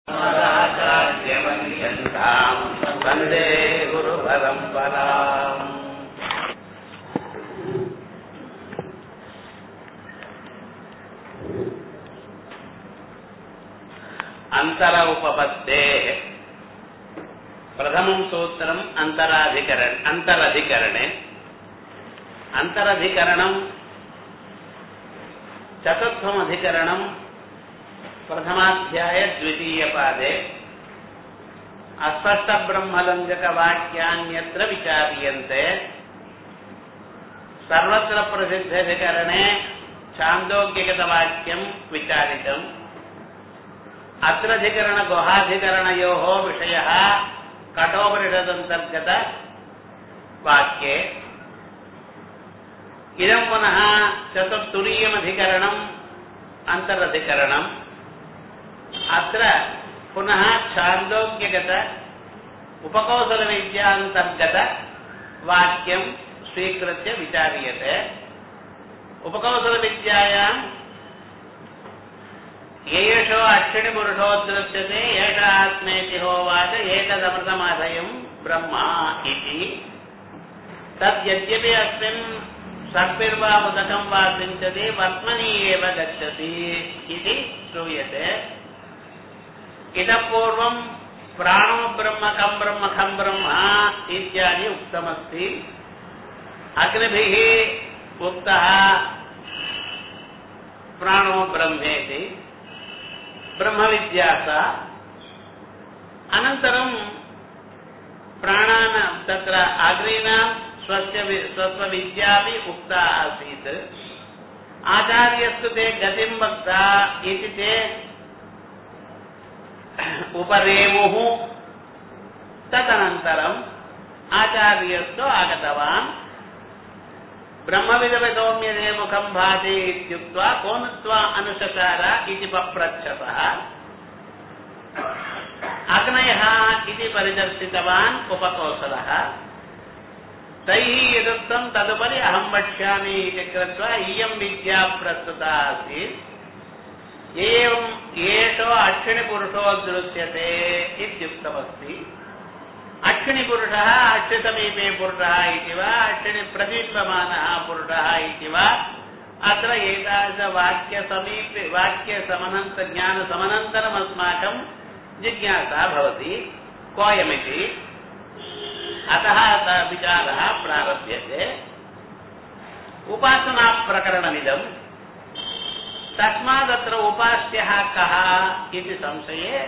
ராஜாஜ்யமன்யந்தாம் வந்தே குரு பரம்பராம் అంతర ఉపపత్తే ప్రథమం సూత్రం అంతరాధికరణ అంతరధికరణే అంతరధికరణం చతుర్థమధికరణం ప్రథమాధ్యాయ ద్వితీయ పాదే అస్పష్ట బ్రహ్మలంగక వాక్యాన్యత్ర విచార్యంతే సర్వత్ర ప్రసిద్ధాధికరణే ఛాందోగ్యగత వాక్యం విచారితం అత్రధికరణ గుహాధికరణయో విషయ కఠోపనిషదంతర్గత వాక్యే ఇదం పునః చతుర్థురీయమధికరణం అంతరధికరణం అత్ర పునః ఛాందోగ్యగత ఉపకౌశల విద్యాంతర్గత వాక్యం స్వీకృత్య విచార్యతే ఉపకౌశల విద్యాయాం ఏషో అక్షిణి పురుషో దృశ్యతే ఏష ఆత్మేతి హోవాచ ఏకదమృతమాధయం బ్రహ్మ ఇది తద్యద్యపి అస్మిన్ సర్పిర్వా ఉదకం వా సించతి వర్త్మని ఏవ గచ్చతి ఇది శ్రూయతే ఇతః పూర్వం ప్రాణో బ్రహ్మ కం బ్రహ్మ ఖం బ్రహ్మ ఇత్యాది ఉక్తమస్తి అగ్నిభిः ఉక్తः ప్రాణో బ్రహ్మేతి బ్రహ్మ విద్యాస అనంతరం ప్రాణాన తత్ర అగ్రీణాం స్వస్య స్వస్వ విద్యాపి ఉక్త ఆసీత్ ఆచార్యస్తు తే గతిం వక్త ఇది తే ఉపరేముః తదనంతరం ఆచార్యస్తు ఆగతవాన్ బ్రహ్మవిదవ సౌమ్యదే ముఖం భాతి ఇత్యుక్త్వా కోనుత్వా అనుశసార ఇది పప్రచ్చతः అగ్నయः ఇది పరిదర్శితవాన్ ఉపకౌశలः తైः యదుక్తం తదుపరి అహం వక్ష్యామి ఇది కృత్వా ఇయం విద్యా ప్రస్తుతా ఆసీత్ ఏం ఏషో అక్షిణి పురుషో దృశ్యతే ఇత్యుక్తమస్తి అక్షిణి పురుష అక్షి సమీపే పురుష ఇది వా అక్షిణి ప్రదీప్యమాన పురుష ఇది వా అత్ర ఏకాదశ వాక్య సమీపే వాక్య సమనంత జ్ఞాన సమనంతరం అస్మాకం జిజ్ఞాసా భవతి కోయమితి అతः విచారः ప్రారభ్యతే ఉపాసనా ప్రకరణమిదం తస్మాదత్ర ఉపాస్యः కः ఇది సంశయే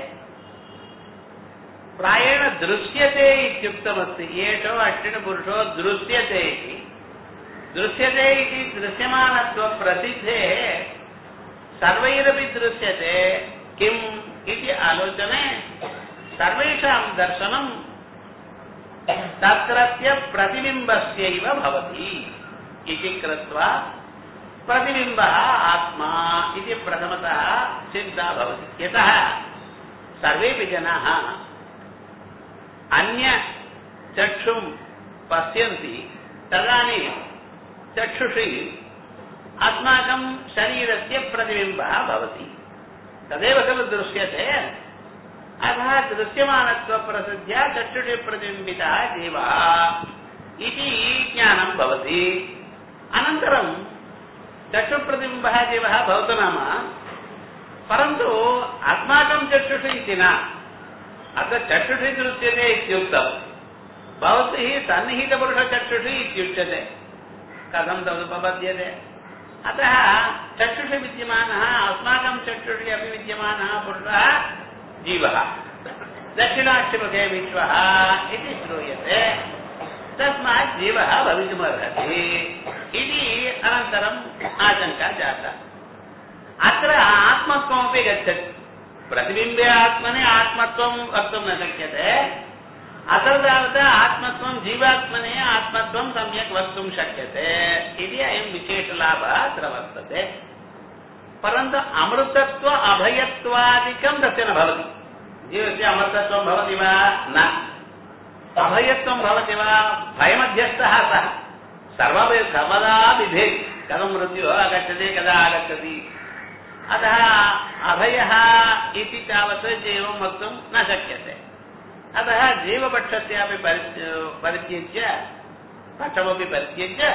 ప్రాయేణ దృశ్యతే ఇత్యుక్తమస్తి ఏషో అక్షిణ పురుషో దృశ్యతే ఇది దృశ్యతే ఇది దృశ్యమానత్వ ప్రసిద్ధే సర్వైరపి దృశ్యతే కిం ఇది ఆలోచనే సర్వేషాం దర్శనం తత్రత్య ప్రతిబింబస్యైవ భవతి ఇది కృత్వా ప్రతిబింబ ఆత్మా ఇది ప్రథమతः సిద్ధా భవతి యతः సర్వేపి జనాः అన్య చక్షుం పశ్యంతి తదానీ చక్షుషి అస్మాకం శరీరస్య ప్రతిబింబः భవతి తదేవ ఖలు దృశ్యతే అతः దృశ్యమానత్వప్రసిద్ధ్యా చక్షుషి ప్రతిబింబితः జీవः ఇది జ్ఞానం భవతి అనంతరం చక్షుప్రతిబింబः జీవः భవతు నామ परन्तु अस्माकं चक्षुषि इति न अत्र चक्षुषि दृश्यते इत्युक्तम् भवद्भिः सन्निहितपुरुषचक्षुषि इत्युच्यते कथं तदुपपद्यते अतः चक्षुषि विद्यमानः अस्माकं चक्षुषि अपि विद्यमानः पुरुषः जीवः दक्षिणाक्षिमुखे विश्वः इति श्रूयते तस्मात् जीवः भवितुमर्हति इति अनन्तरम् आशङ्का जाता अत्र आत्मत्वमपि गच्छति प्रतिबिम्बे आत्मने आत्मत्वं वक्तुं न शक्यते अत्र तावत् आत्मत्वं जीवात्मने आत्मत्वं सम्यक् वक्तुं शक्यते इति अयं विशेषलाभः अत्र वर्तते परन्तु अमृतत्व अभयत्वादिकं तस्य न भवति जीवस्य अमृतत्वं भवति वा न अभयत्वं भवति वा भयमध्यस्थः सः सर्व सर्वदा बिभेति कथं मृत्युः आगच्छति कदा आगच्छति अतः अभयः इति तावत् जीवं वक्तुं न शक्यते अतः जीवपक्षस्यापि परि परित्यज्य पक्षमपि परित्यज्य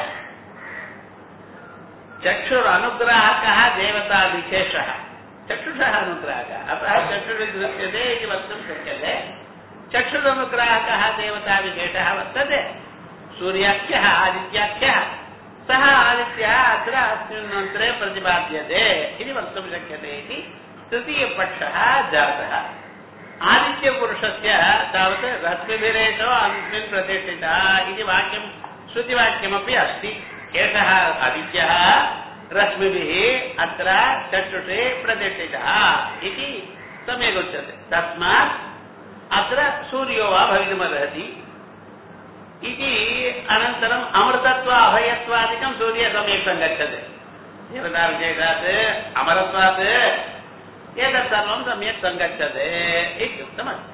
चक्षुरनुग्राहकः देवताविशेषः चक्षुषः अनुग्राहकः अतः चक्षुषि दृश्यते इति वक्तुं शक्यते चक्षुरनुग्राहकः देवताविशेषः वर्तते सूर्याख्यः आदित्याख्यः सः आदित्यः अत्र अस्मिन् मन्त्रे प्रतिपाद्यते इति वक्तुं शक्यते इति तृतीयपक्षः जातः आदित्यपुरुषस्य तावत् रश्मिभिरेषो अस्मिन् प्रतिष्ठितः इति वाक्यं श्रुतिवाक्यमपि अस्ति एषः आदित्यः रश्मिभिः अत्र चक्षुषे प्रतिष्ठितः इति सम्यगुच्यते तस्मात् अत्र सूर्यो वा भवितुमर्हति इति अनन्तरम् अमृतत्व अभयत्वादिकं सूर्ये सम्यक् सङ्गच्छते देवताविशेषात् अमरत्वात् एतत् सर्वं सम्यक् सङ्गच्छते इत्युक्तमस्ति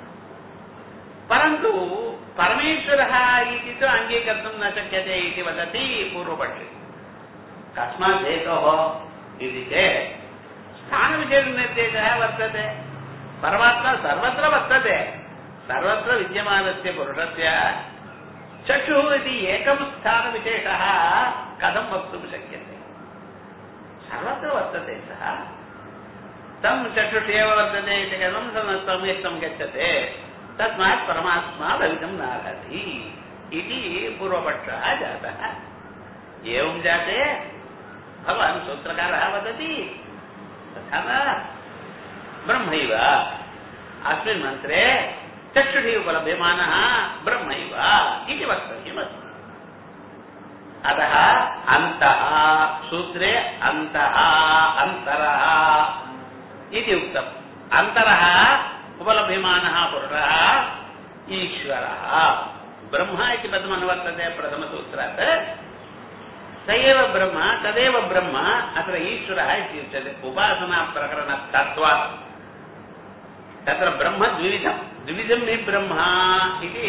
परन्तु परमेश्वरः इति तु अङ्गीकर्तुं न शक्यते इति वदति पूर्वपक्षे कस्मात् हेतोः इति चेत् स्थानविशेषनिर्देशः वर्तते परमात्मा सर्वत्र वर्तते सर्वत्र विद्यमानस्य पुरुषस्य चक्षुः इति एकं स्थानविशेषः कथं वक्तुं शक्यते सर्वत्र वर्तते सः तं चक्षुषेव वर्तते इति कथं सम्यक् गच्छते तस्मात् परमात्मा भवितुं नार्हति इति पूर्वपक्षः जातः एवं जाते भवान् सूत्रकारः वदति तथा न ब्रह्मैव अस्मिन् मन्त्रे चक्षुषि उपलभ्यमानः ब्रह्मैव इति वक्तव्यमस्ति अतः अन्तः सूत्रे अन्तः अन्तरः इति उक्तम् अन्तरः उपलभ्यमानः पुरुषः ईश्वरः ब्रह्म इति पदम् अनुवर्तते प्रथमसूत्रात् स एव ब्रह्म तदेव ब्रह्म अत्र ईश्वरः इति उच्यते उपासनाप्रकरणतत्त्वात् तत्र ब्रह्म द्विविधम् द्विविधं हि ब्रह्म इति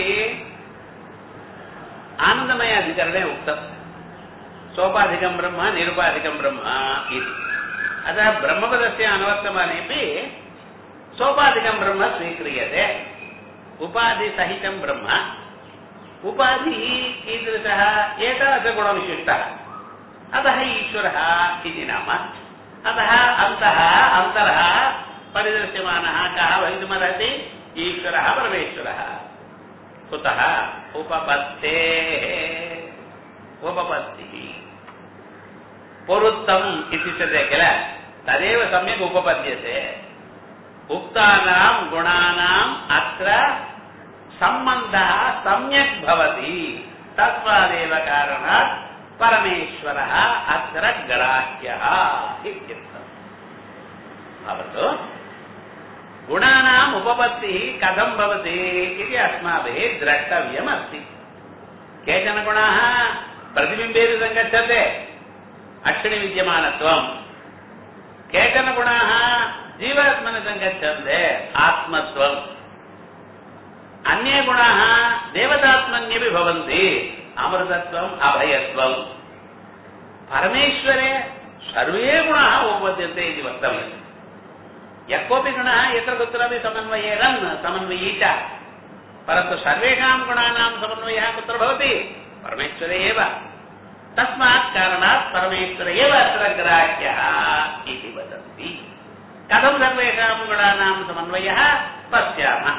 आनन्दमय अधिकरणे उक्तम् सोपाधिकं ब्रह्म निरुपाधिकं ब्रह्म इति अतः ब्रह्मपदस्य अनुवर्तमानेपि सोपाधिकं ब्रह्म स्वीक्रियते उपाधिसहितं ब्रह्म उपाधिः कीदृशः एकादशगुणविशिष्टः अतः ईश्वरः इति नाम अतः अन्तः अन्तरः परिदृश्यमानः कः भवितुमर्हति ईश्वरः परमेश्वरः कुतः उपपत्तेः उपपत्तिः पुरुत्तम् इत्युच्यते किल तदेव सम्यक् उपपद्यते उक्तानां गुणानाम् अत्र सम्बन्धः सम्यक् भवति तस्मादेव कारणात् परमेश्वरः अत्र ग्राह्यः इत्युक्तम् भवतु गुणानाम् उपपत्तिः कथं भवति इति अस्माभिः द्रष्टव्यमस्ति केचन गुणाः प्रतिबिम्बेन सङ्गच्छते अक्षिणिविद्यमानत्वम् केचन गुणाः जीवात्मनि सङ्गच्छन्ते आत्मत्वम् अन्ये गुणाः देवतात्मन्यपि भवन्ति अमृतत्वम् अभयत्वम् परमेश्वरे सर्वे गुणाः उपपद्यन्ते इति वक्तव्यम् यः कोऽपि गुणः यत्र कुत्रापि समन्वयेरन् समन्वयी च परन्तु सर्वेषां गुणानां समन्वयः कुत्र भवति परमेश्वरे एव तस्मात् कारणात् परमेश्वर एव अत्र ग्राह्यः इति वदन्ति कथं सर्वेषां गुणानां समन्वयः पश्यामः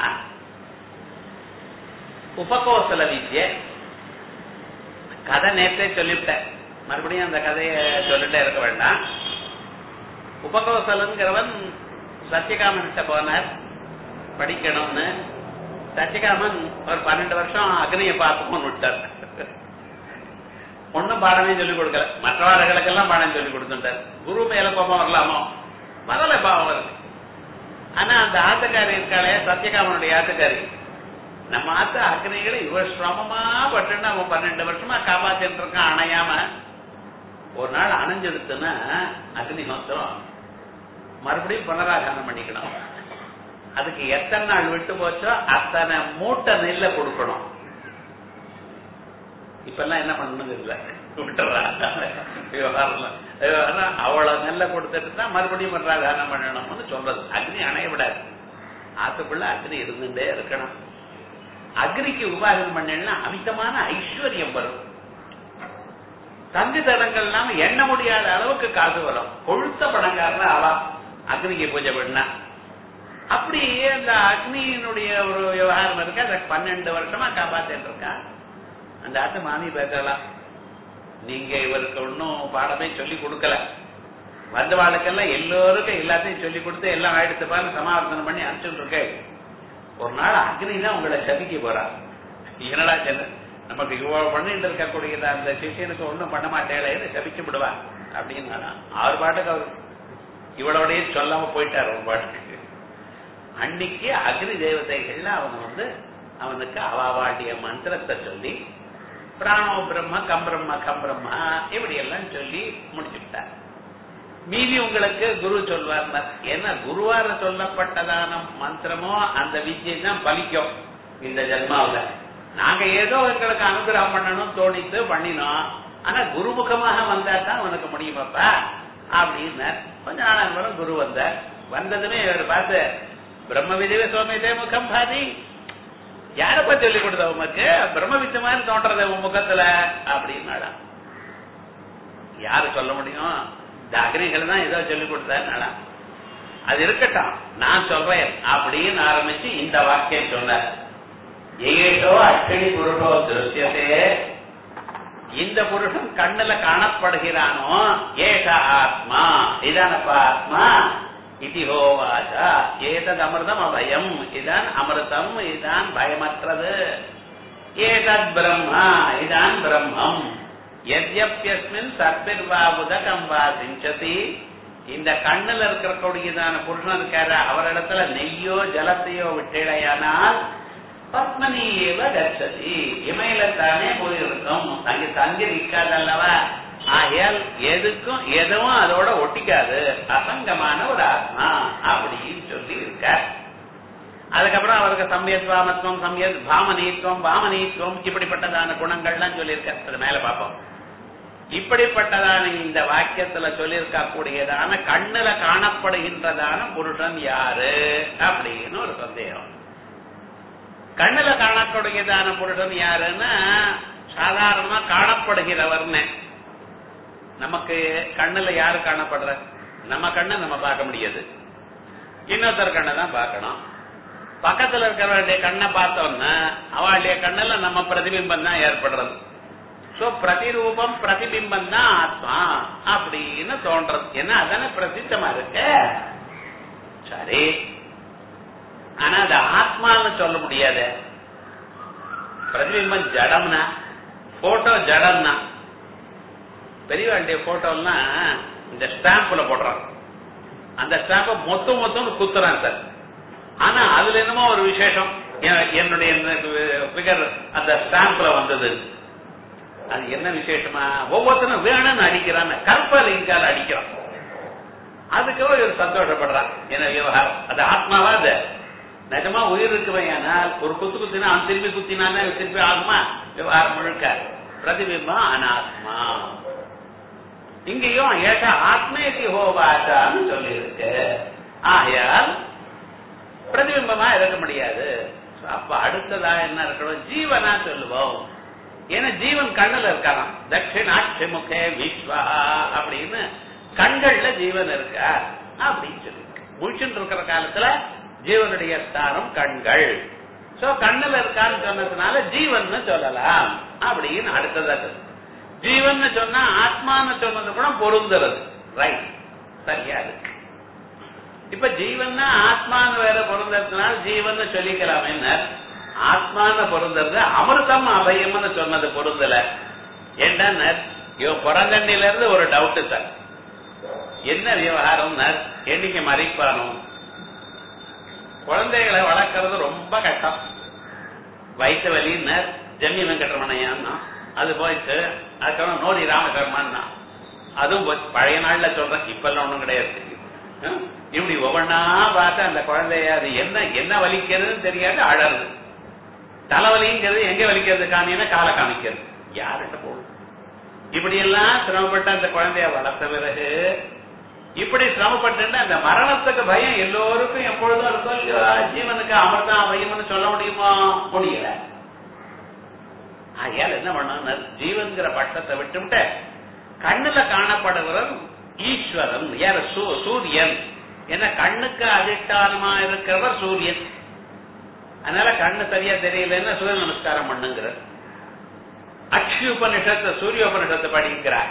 உபகோசல வித்ய கதை நேற்றே சொல்லிவிட்டேன் மறுபடியும் அந்த கதையை சொல்லிட்டே இருக்க வேண்டாம் உபகோசலங்கிறவன் சத்யகாமன்கிட்ட போனார் படிக்கணும்னு சத்யகாமன் ஒரு பன்னெண்டு வருஷம் அக்னியை பார்த்துக்கணும்னு விட்டார் ஒன்னும் பாடமே சொல்லிக் கொடுக்கல மற்றவர்களுக்கெல்லாம் பாடம் சொல்லிக் கொடுத்துட்டார் குரு மேல கோபம் வரலாமோ வரல பாவம் வருது ஆனா அந்த ஆத்துக்காரி இருக்காளே சத்யகாமனுடைய ஆத்துக்காரி நம்ம ஆத்து அக்னிகளை இவ்வளவு சிரமமா பட்டுன்னு அவன் பன்னெண்டு வருஷமா காப்பாத்திட்டு இருக்கான் அணையாம ஒரு நாள் அணைஞ்செடுத்துன்னா அக்னிஹோத்திரம் மறுபடியும் புனராகாரம் பண்ணிக்கணும் அதுக்கு எத்தனை நாள் விட்டு போச்சோ அத்தனை மூட்டை நெல்லை கொடுக்கணும் இப்ப எல்லாம் என்ன பண்ணணுங்க இல்ல விட்டுறா விவகாரம் விவகாரம் அவ்வளவு நெல்ல கொடுத்துட்டு தான் மறுபடியும் தானம் பண்ணணும்னு சொல்றது அக்னி அணைய விடாது ஆத்துக்குள்ள அக்னி இருந்துட்டே இருக்கணும் அக்னிக்கு உபாசனம் பண்ணா அமிதமான ஐஸ்வர்யம் வரும் தங்கு தடங்கள் இல்லாம எண்ண முடியாத அளவுக்கு காசு வரும் கொழுத்த பணக்காரன ஆவா அக்னிக்கு பூஜை பண்ணா அப்படி அந்த அக்னியினுடைய ஒரு விவகாரம் இருக்கு அதை பன்னெண்டு வருஷமா காப்பாத்திட்டு இருக்கா அந்த ஆத்து மாமி பேசலாம் நீங்க இவருக்கு ஒன்னும் பாடமே சொல்லி கொடுக்கல வந்த வாழ்க்கெல்லாம் எல்லோருக்கும் எல்லாத்தையும் சொல்லி கொடுத்து எல்லாம் ஆயிடுத்து பாரு சமாவர்த்தனம் பண்ணி அனுப்பிச்சுட்டு இருக்கேன் ஒரு நாள் அக்னி தான் உங்களை சபிக்க போறா என்னடா செல்ல நமக்கு இவ்வளவு பண்ணிட்டு இருக்கக்கூடிய அந்த சிஷியனுக்கு ஒண்ணும் பண்ண மாட்டேன்னு சபிச்சு விடுவா அப்படின்னு ஆறு பாட்டுக்கு அவர் இவ்வளோடய சொல்லாம போயிட்டார் ஒரு பாட்டுக்கு அன்னைக்கு அக்னி தேவதைகள்ல அவங்க வந்து அவனுக்கு அவாவாட்டிய மந்திரத்தை சொல்லி பிராணோ பிரம்ம கம் பிரம்ம கம் பிரம்மா இப்படி எல்லாம் சொல்லி முடிச்சுட்டார் மீதி உங்களுக்கு குரு சொல்வார் ஏன்னா குருவார சொல்லப்பட்டதான மந்திரமோ அந்த வித்யை தான் பலிக்கும் இந்த ஜென்மாவில நாங்க ஏதோ எங்களுக்கு அனுகிரகம் பண்ணணும் தோணித்து பண்ணினோம் ஆனா குருமுகமாக வந்தா தான் உனக்கு முடியுமாப்பா அப்படின்னு கொஞ்ச நாளாக வரும் குரு வந்தார் வந்ததுமே இவர் பார்த்து பிரம்ம விதிவே சோமியதே முகம் பாதி யாரப்பா சொல்லி கொடுத்த உமக்கு பிரம்ம வித்து மாதிரி தோன்றது உன் முகத்துல அப்படின்னாடா யாரு சொல்ல முடியும் இந்த அக்னிகள் தான் ஏதோ சொல்லி கொடுத்தாருனாடா அது இருக்கட்டும் நான் சொல்றேன் அப்படின்னு ஆரம்பிச்சு இந்த வாக்கியம் சொன்னார் ஏஷோ அக்னி புருஷோ திருஷ்யத்தே இந்த புருஷன் கண்ணுல காணப்படுகிறானோ ஏஷ ஆத்மா இதானப்பா ஆத்மா இது ஹோவாச்சா ஏதத் அமிர்தம் அபயம் இதான் அமிர்தம் இதான் பயமற்றது ஏதத் பிரம்மா இதான் பிரம்மம் எத்யப்யஸ்மின் சர்பிர்வா உதகம் வா சிஞ்சதி இந்த கண்ணுல இருக்கக்கூடியதான புருஷன் இருக்காரு அவரிடத்துல நெய்யோ ஜலத்தையோ விட்டேடையானால் பத்மனி ஏவ கச்சதி இமையிலத்தானே போயிருக்கும் அங்க தங்கி நிற்காதல்லவா ஆகையால் எதுக்கும் எதுவும் அதோட ஒட்டிக்காது அசங்கமான ஒரு ஆத்மா அப்படின்னு சொல்லி இருக்கார் அதுக்கப்புறம் அவருக்கு சம்யத் வாமத்துவம் சம்யத் பாமனீத்துவம் வாமனீத்துவம் இப்படிப்பட்டதான குணங்கள்லாம் சொல்லியிருக்கார் அது மேல பார்ப்போம் இப்படிப்பட்டதான இந்த வாக்கியத்துல சொல்லியிருக்க கூடியதான கண்ணுல காணப்படுகின்றதான புருஷன் யாரு அப்படின்னு ஒரு சந்தேகம் கண்ணுல காணக்கூடியதான புருஷன் யாருன்னா சாதாரணமா காணப்படுகிறவர்னு நமக்கு கண்ணுல யாரு காணப்படுற நம்ம கண்ணை நம்ம பார்க்க முடியாது இன்னொருத்தர் கண்ணை தான் பார்க்கணும் பக்கத்துல இருக்கிறவருடைய கண்ணை பார்த்தோம்னா அவளுடைய கண்ணுல நம்ம பிரதிபிம்பம் தான் ஏற்படுறது சோ பிரதிரூபம் பிரதிபிம்பம் தான் ஆத்மா அப்படின்னு தோன்றது ஏன்னா அதானே பிரசித்தமா இருக்கு சரி ஆனா அது ஆத்மான்னு சொல்ல முடியாது பிரதிபிம்பம் ஜடம்னா போட்டோ ஜடம்னா பெரியவாளுடைய போட்டோலாம் இந்த ஸ்டாம்ப்ல போடுறான் அந்த ஸ்டாம்ப மொத்தம் மொத்தம் குத்துறான் சார் ஆனா அதுல என்னமோ ஒரு விசேஷம் என்னுடைய பிகர் அந்த ஸ்டாம்ப்ல வந்தது அது என்ன விசேஷமா ஒவ்வொருத்தரும் வேணும்னு அடிக்கிறான் கற்பல் இங்கால அடிக்கிறான் அதுக்கு ஒரு சந்தோஷப்படுறான் என்ன விவகாரம் அது ஆத்மாவா அது நிஜமா உயிர் இருக்குவையானால் ஒரு குத்து குத்தினா அவன் திருப்பி குத்தினானே திருப்பி ஆகுமா விவகாரம் முழுக்க பிரதிபிம்பம் அனாத்மா இங்கேயும் ஏக ஆத்மேதி ஹோவாச்சான்னு சொல்லி இருக்கு ஆகையால் பிரதிபிம்பமா இருக்க முடியாது அப்ப அடுத்ததா என்ன இருக்கணும் ஜீவனா சொல்லுவோம் ஏன்னா ஜீவன் கண்ணுல இருக்காராம் தட்சிணாட்சி முகே விஸ்வா அப்படின்னு கண்கள்ல ஜீவன் இருக்கா அப்படின்னு சொல்லி முழிச்சுட்டு இருக்கிற காலத்துல ஜீவனுடைய ஸ்தானம் கண்கள் சோ கண்ணுல இருக்கான்னு சொன்னதுனால ஜீவன் சொல்லலாம் அப்படின்னு அடுத்ததா சொல்லு ஜீவன் சொன்னா ஆத்மான்னு சொன்னது கூட பொருந்துறது ரைட் சரியா இருக்கு இப்ப ஜீவன்னா ஆத்மான்னு வேற பொருந்ததுனால ஜீவன் சொல்லிக்கலாம் என்ன ஆத்மான பொருந்தது அமிர்தம் அபயம்னு சொன்னது பொருந்தல என்ன இவன் புறங்கண்ணில இருந்து ஒரு டவுட் சார் என்ன விவகாரம் என்னைக்கு மறைப்பானோ குழந்தைகளை வளர்க்கறது ரொம்ப கஷ்டம் வயிற்று வலின்னு ஜம்மி வெங்கட்ரமணையான்னா அது போயிட்டு அதுக்கப்புறம் நோடி ராமசர்மான்னா அதுவும் போச்சு. பழைய நாள்ல சொல்றேன் இப்பெல்லாம் ஒண்ணும் கிடையாது ஹம்? இப்படி ஒவ்வொன்னா பார்த்து அந்த குழந்தைய அது என்ன என்ன வலிக்கிறதுன்னு தெரியாது அழறது தலைவலிங்கிறது எங்க வலிக்கிறது காமினா காலை காமிக்கிறது யார்கிட்ட போகும் இப்படி எல்லாம் சிரமப்பட்ட அந்த குழந்தைய வளர்த்த பிறகு இப்படி சிரமப்பட்டு அந்த மரணத்துக்கு பயம் எல்லோருக்கும் எப்பொழுதும் இருக்கும் இல்லையா? ஜீவனுக்கு அமிர்தம் பயம்னு சொல்ல முடியுமா முடியல ஆகையால் என்ன பண்ணணும் ஜீவன்கிற பட்டத்தை விட்டுவிட்டு கண்ணுல காணப்படுகிறவர் ஈஸ்வரன் யார் சூ- சூரியன் என்ன கண்ணுக்கு அதிஷ்டானமா இருக்கிறவர் சூரியன் அதனால கண்ணு சரியா தெரியலன்னா சூரிய நமஸ்காரம் பண்ணுங்கிற அக்ஷி உபனிஷத்து சூரிய உபனிஷத்தை படிக்கிறார்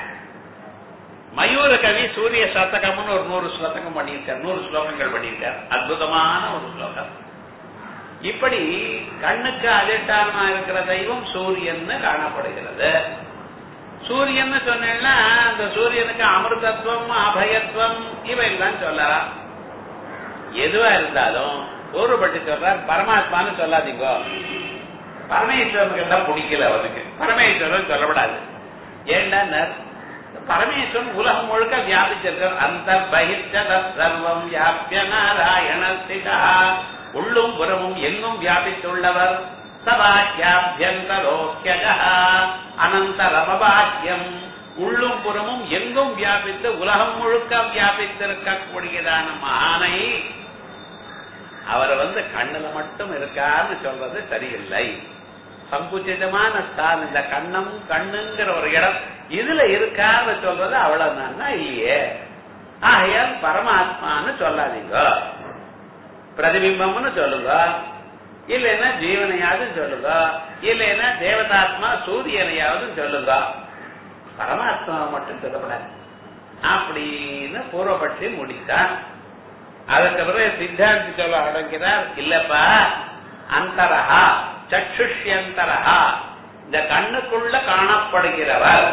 மயூர கவி சூரிய சதகம்னு ஒரு நூறு ஸ்லோகம் பண்ணியிருக்கார் நூறு ஸ்லோகங்கள் பண்ணியிருக்கார் அற்புதமான ஒரு ஸ்லோகம் இப்படி கண்ணுக்கு அதிஷ்டானமா இருக்கிற தெய்வம் சூரியன்னு காணப்படுகிறது சூரியன் சொன்னேன்னா அந்த சூரியனுக்கு அமிர்தத்துவம் அபயத்துவம் இவையெல்லாம் சொல்லலாம் எதுவா இருந்தாலும் ஒருபட்டு சொல்றார் பரமாத்மான்னு சொல்லாதீங்க பரமேஸ்வரனுக்கு எல்லாம் பிடிக்கல அவனுக்கு பரமேஸ்வரன் சொல்லப்படாது ஏண்டா பரமேஸ்வரன் உலகம் முழுக்க வியாபிச்சிருக்கார் அந்த பகிர்ச்சத சர்வம் வியாபிய நாராயணஸ்திதா உள்ளும் புறமும் எங்கும் வியாபித்துள்ளவர் சபாக்கியாபியந்தரோக்கியக அனந்தரமபாக்கியம் உள்ளும் புறமும் எங்கும் வியாபித்து உலகம் முழுக்க வியாபித்திருக்கக்கூடியதான மகானை அவரை வந்து கண்ணுல மட்டும் இருக்கான்னு சொல்றது சரியில்லை சங்குச்சிதமான ஸ்தான் இந்த கண்ணம் கண்ணுங்கிற ஒரு இடம் இதுல இருக்கான்னு சொல்றது அவ்வளவு நன்னா இல்லையே ஆகையால் பரமாத்மான்னு சொல்லாதீங்க பிரதிபிம்பம்னு சொல்லுங்க இல்லைன்னா ஜீவனையாவது சொல்லுங்க இல்லைன்னா தேவதாத்மா சூரியனையாவது சொல்லுங்க பரமாத்மா மட்டும் சொல்லப்படாது அப்படின்னு பூர்வபட்சி முடித்தான் அதுக்கு பிறகு சித்தாந்தி சொல்ல அடங்கிறார் இல்லப்பா அந்தரஹா சக்ஷுஷ்யந்தரஹா இந்த கண்ணுக்குள்ள காணப்படுகிறவர்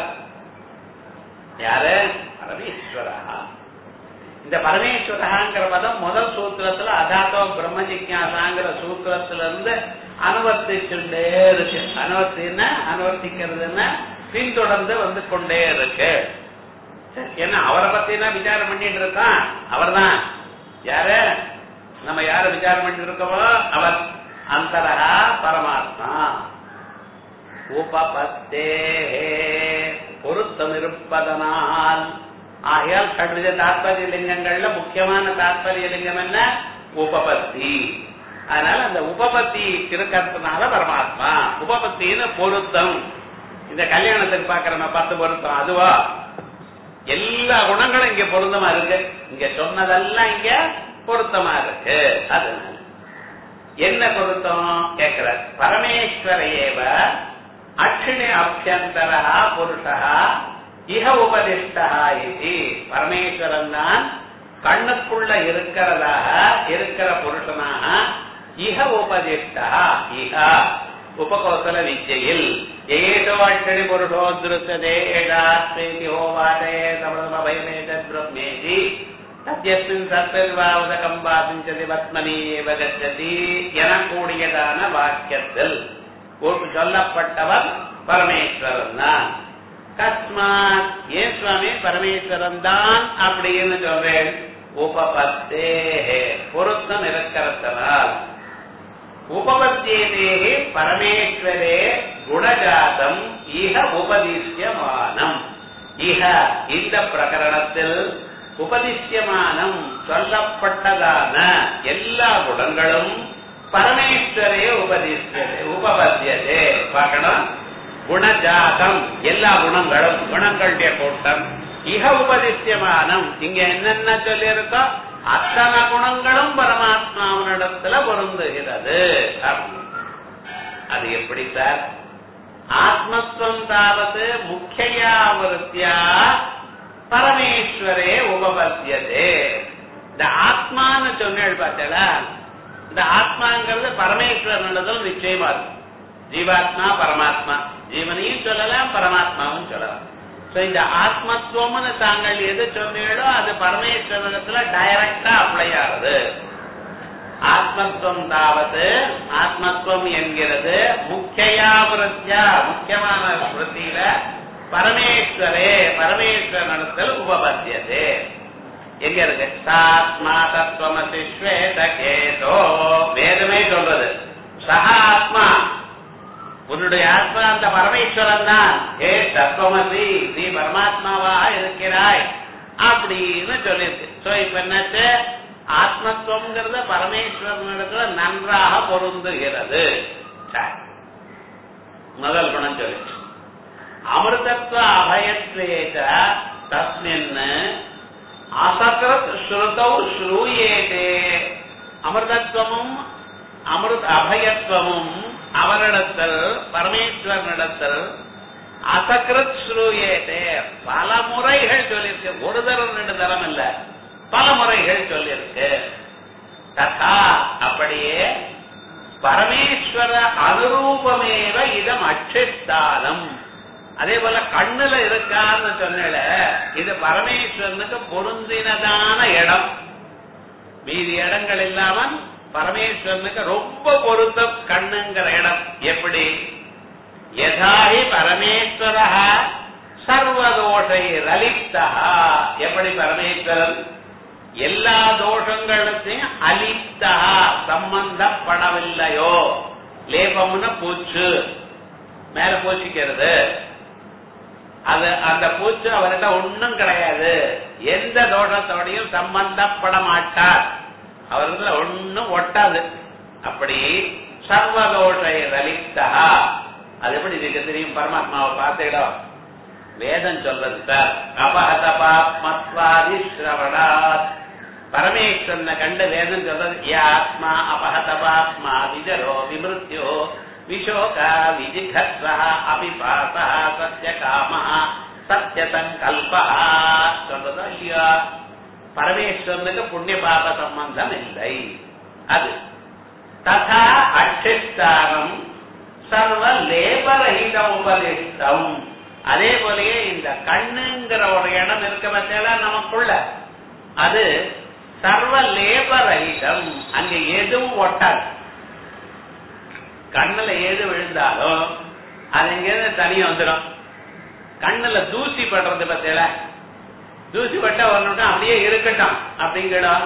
யாரு பரமேஸ்வரஹா இந்த பரமேஸ்வரஹாங்கிற பதம் முதல் சூத்திரத்துல அதாத்தோ பிரம்ம ஜிக்யாசாங்கிற சூத்திரத்துல இருந்து அனுவர்த்திச்சுட்டே இருக்கு அனுவர்த்தின்னா அனுவர்த்திக்கிறதுன்னா பின்தொடர்ந்து வந்து கொண்டே இருக்கு சரி, என்ன அவரை பத்தி தான் விசாரம் பண்ணிட்டு இருக்கான் அவர்தான் யாரு நம்ம யார விசாரம் பண்ணிட்டு இருக்கோமோ அவர் அந்தரகா பரமாத்மா உபபத்தே பொருத்தம் இருப்பதனால் ஆகையால் கடுத தாத்பரிய லிங்கங்கள்ல முக்கியமான தாத்பரிய லிங்கம் என்ன உபபத்தி அதனால அந்த உபபத்தி இருக்கிறதுனால பரமாத்மா உபபத்தின்னு பொருத்தம் இந்த கல்யாணத்துக்கு பாக்குறோம் பத்து பொருத்தம் அதுவா எல்லா குணங்களும் இங்க பொருத்தமா இருக்கு இங்க சொன்னதெல்லாம் இங்க பொருத்தமா இருக்கு அதனால என்ன பொருத்தம் கேக்குற பரமேஸ்வர ஏவ அக்ஷிணி அபியந்தரா புருஷா இஹ உபதிஷ்டா இது பரமேஸ்வரன் தான் கண்ணுக்குள்ள இருக்கிறதாக இருக்கிற புருஷனாக இஹ உபதிஷ்டா இஹ உபகோசல வித்யில் ஏதோ அட்சணி புருஷோ திருத்ததே ஏடாஸ்மேதி ஹோவாதே சமதம பயமேத பிரம்மேதி தத்யஸ்மின் சத்வல்வாவதகம் வாசிஞ்சதி பத்மனி ஏவ கச்சதி எனக்கூடியதான வாக்கியத்தில் ஒரு சொல்லப்பட்டவர் பரமேஸ்வரன் தான் கஸ்மாத் ஏன் சுவாமி பரமேஸ்வரன் தான் அப்படின்னு சொல்றேன் உபபத்தே பொருத்தம் இருக்கிறதனால் உபபத்தியதே பரமேஸ்வரே குணஜாதம் இஹ உபதிஷ்யமானம் இஹ இந்த பிரகரணத்தில் உபதிஷ்யமானம் சொல்லப்பட்டதான எல்லா குணங்களும் பரமேஸ்வரே உபதிஷ்யதே உபபத்தியதே பார்க்கணும் குணஜாதம் எல்லா குணங்களும் குணங்களுடைய கூட்டம் இக உபதிஷ்யமானம் இங்க என்னென்ன சொல்லியிருக்கோ அத்தனை குணங்களும் பரமாத்மாவனிடத்துல பொருந்துகிறது அப்படின்னு. அது எப்படி சார் ஆத்மத்துவம் தாவது முக்கியா விருத்தியா பரமேஸ்வரே உபபத்தியதே இந்த ஆத்மான்னு சொன்னேள் பார்த்தல இந்த ஆத்மாங்கிறது பரமேஸ்வரனிடத்தில் நிச்சயமா இருக்கு ஜீவாத்மா பரமாத்மா ஜீவனையும் சொல்லலாம் பரமாத்மாவும் சொல்லலாம் சோ இந்த ஆத்மத்துவம்னு தாங்கள் எது சொன்னீங்களோ அது பரமேஸ்வரத்துல டைரக்டா அப்ளை ஆகுது ஆத்மத்துவம் தாவது ஆத்மத்துவம் என்கிறது முக்கியா விருத்தியா முக்கியமான விருத்தியில பரமேஸ்வரே பரமேஸ்வரனிடத்தில் உபபத்தியது எங்க இருக்கு சாத்மா தத்துவமசி ஸ்வேத கேதோ வேதமே சொல்றது சஹ ஆத்மா உன்னுடைய ஆத்மா அந்த பரமேஸ்வரன் தான் ஏ தத்துவமசி நீ பரமாத்மாவா இருக்கிறாய் அப்படின்னு சொல்லியிருக்கு சோ இப்ப என்னாச்சு ஆத்மத்துவம்ங்கிறத பரமேஸ்வரனிடத்துல நன்றாக பொருந்துகிறது சரி. முதல் குணம் சொல்லிச்சு அமிர்தத்வ அபயத்வேத தஸ்மின் அசக்ரத் ஸ்ருதௌ ஸ்ரூயேதே அமிர்தத்துவமும் அமிர்த அபயத்துவமும் அவரிடத்தில் பரமேஸ்வரனிடத்தில் அசக்ரத் ஸ்ரூயேதே பல முறைகள் சொல்லியிருக்கு ஒரு தரம் ரெண்டு தரம் இல்ல பல முறைகள் சொல்லியிருக்கு ததா அப்படியே பரமேஸ்வர அனுரூபமேவ இதம் அட்சித்தாலம் அதே போல கண்ணுல இருக்கான்னு சொன்னல இது பரமேஸ்வரனுக்கு பொருந்தினதான இடம் மீதி இடங்கள் இல்லாம பரமேஸ்வரனுக்கு ரொம்ப பொருத்தம் கண்ணுங்கிற இடம் எப்படி யதாஹி பரமேஸ்வர சர்வதோஷை ரலிப்தா எப்படி பரமேஸ்வரன் எல்லா தோஷங்களுக்கும் அலிப்தா சம்பந்தப்படவில்லையோ லேபம்னு பூச்சு மேல பூச்சிக்கிறது அது அந்த பூச்சு அவர்கிட்ட ஒண்ணும் கிடையாது எந்த தோஷத்தோடையும் சம்பந்தப்பட மாட்டார் அவர்கிட்ட ஒண்ணும் ஒட்டாது அப்படி சர்வதோஷை ரலிப்தா அது எப்படி இதுக்கு தெரியும் பரமாத்மாவை பார்த்துக்கிடும் வேதம் சொல்றது சார் அபஹத பாப்மத்வாதி ஸ்ரவணாத் பரமேஸ்வரனை கண்டு வேதம் சொல்றது யா ஆத்மா அபஹத பாப்மா விஜரோ விமிருத்யோ விஷோகா விஜிகத்வா அபிபாசா சத்ய காமா சத்ய சங்கல்பா சொல்றதா இல்லையா பரமேஸ்வரனுக்கு புண்ணிய பாப சம்பந்தம் இல்லை அது ததா அட்சிஸ்தானம் சர்வ லேபரகித உபதிஷ்டம் அதே போலயே இந்த கண்ணுங்கிற ஒரு இடம் இருக்க பத்தியா நமக்குள்ள அது சர்வ லேபரகிதம் அங்க எதுவும் ஒட்டாது கண்ணுல எது விழுந்தாலும் அது எங்கேருந்து தனியா வந்துடும் கண்ணுல தூசி படுறது பத்தியில தூசி பட்டா வரணும் அப்படியே இருக்கட்டும் அப்படிங்கிடும்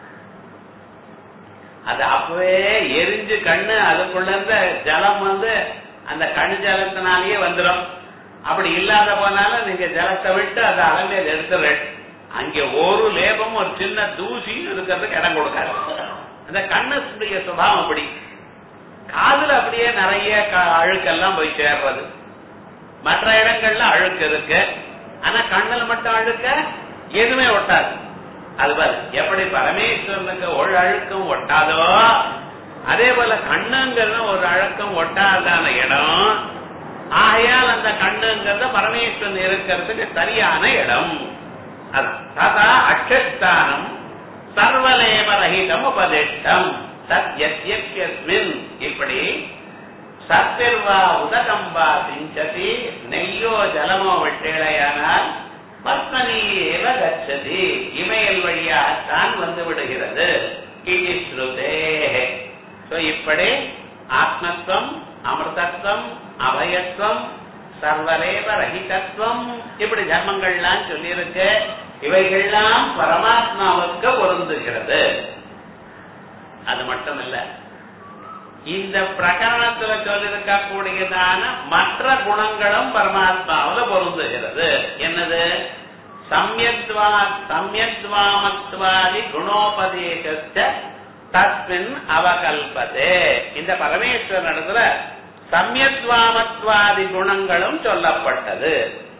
அது அப்பவே எரிஞ்சு கண்ணு அதுக்குள்ள இருந்த ஜலம் வந்து அந்த கண் ஜலத்தினாலேயே வந்துடும் அப்படி இல்லாத போனாலும் நீங்க ஜலத்தை விட்டு அதை அலமையில எடுத்துரு அங்க ஒரு லேபம் ஒரு சின்ன தூசி இருக்கிறதுக்கு இடம் கொடுக்காது அந்த கண்ணுடைய சுபாவம் அப்படி காதுல அப்படியே நிறைய க- அழுக்கெல்லாம் போய் சேர்றது மற்ற இடங்கள்ல அழுக்கு இருக்கு ஆனா கண்ணுல மட்டும் அழுக்க எதுவுமே ஒட்டாது அது பாரு எப்படி பரமேஸ்வரனுக்கு ஒரு அழுக்கம் ஒட்டாதோ அதே போல கண்ணுங்கிறது ஒரு அழுக்கம் ஒட்டாதான இடம் ஆகையால் அந்த கண்ணுங்கிறத பரமேஸ்வரன் இருக்கிறதுக்கு சரியான இடம் அதான் ததா அக்ஷஸ்தானம் சர்வலேபரகிதம் உபதிஷ்டம் சத்யஸ்மின் இப்படி சத்திர்வா உதகம்பா சிஞ்சதி நெய்யோ ஜலமோ விட்டேளையானால் பத்மனியேவ கச்சதி இமையல் வழியாகத்தான் வந்து விடுகிறது இது ஸ்ருதே So, இப்படி ஆத்மத்துவம் அமிர்தத்துவம் அபயத்துவம் சர்வலேப ரஹிதத்துவம் இப்படி தர்மங்கள்லாம் சொல்லியிருக்கு இவைகள்லாம் பரமாத்மாவுக்கு பொருந்துகிறது அது மட்டும் இல்ல இந்த பிரகரணத்துல சொல்லியிருக்க கூடியதான மற்ற குணங்களும் பரமாத்மாவுல பொருந்துகிறது என்னது சம்யத்வா சம்யத்வாமத்வாதி குணோபதேசத்த தஸ்மின் அவகல்பதே இந்த பரமேஸ்வரன் இடத்துல சம்யத்வாமத்வாதி குணங்களும் சொல்லப்பட்டது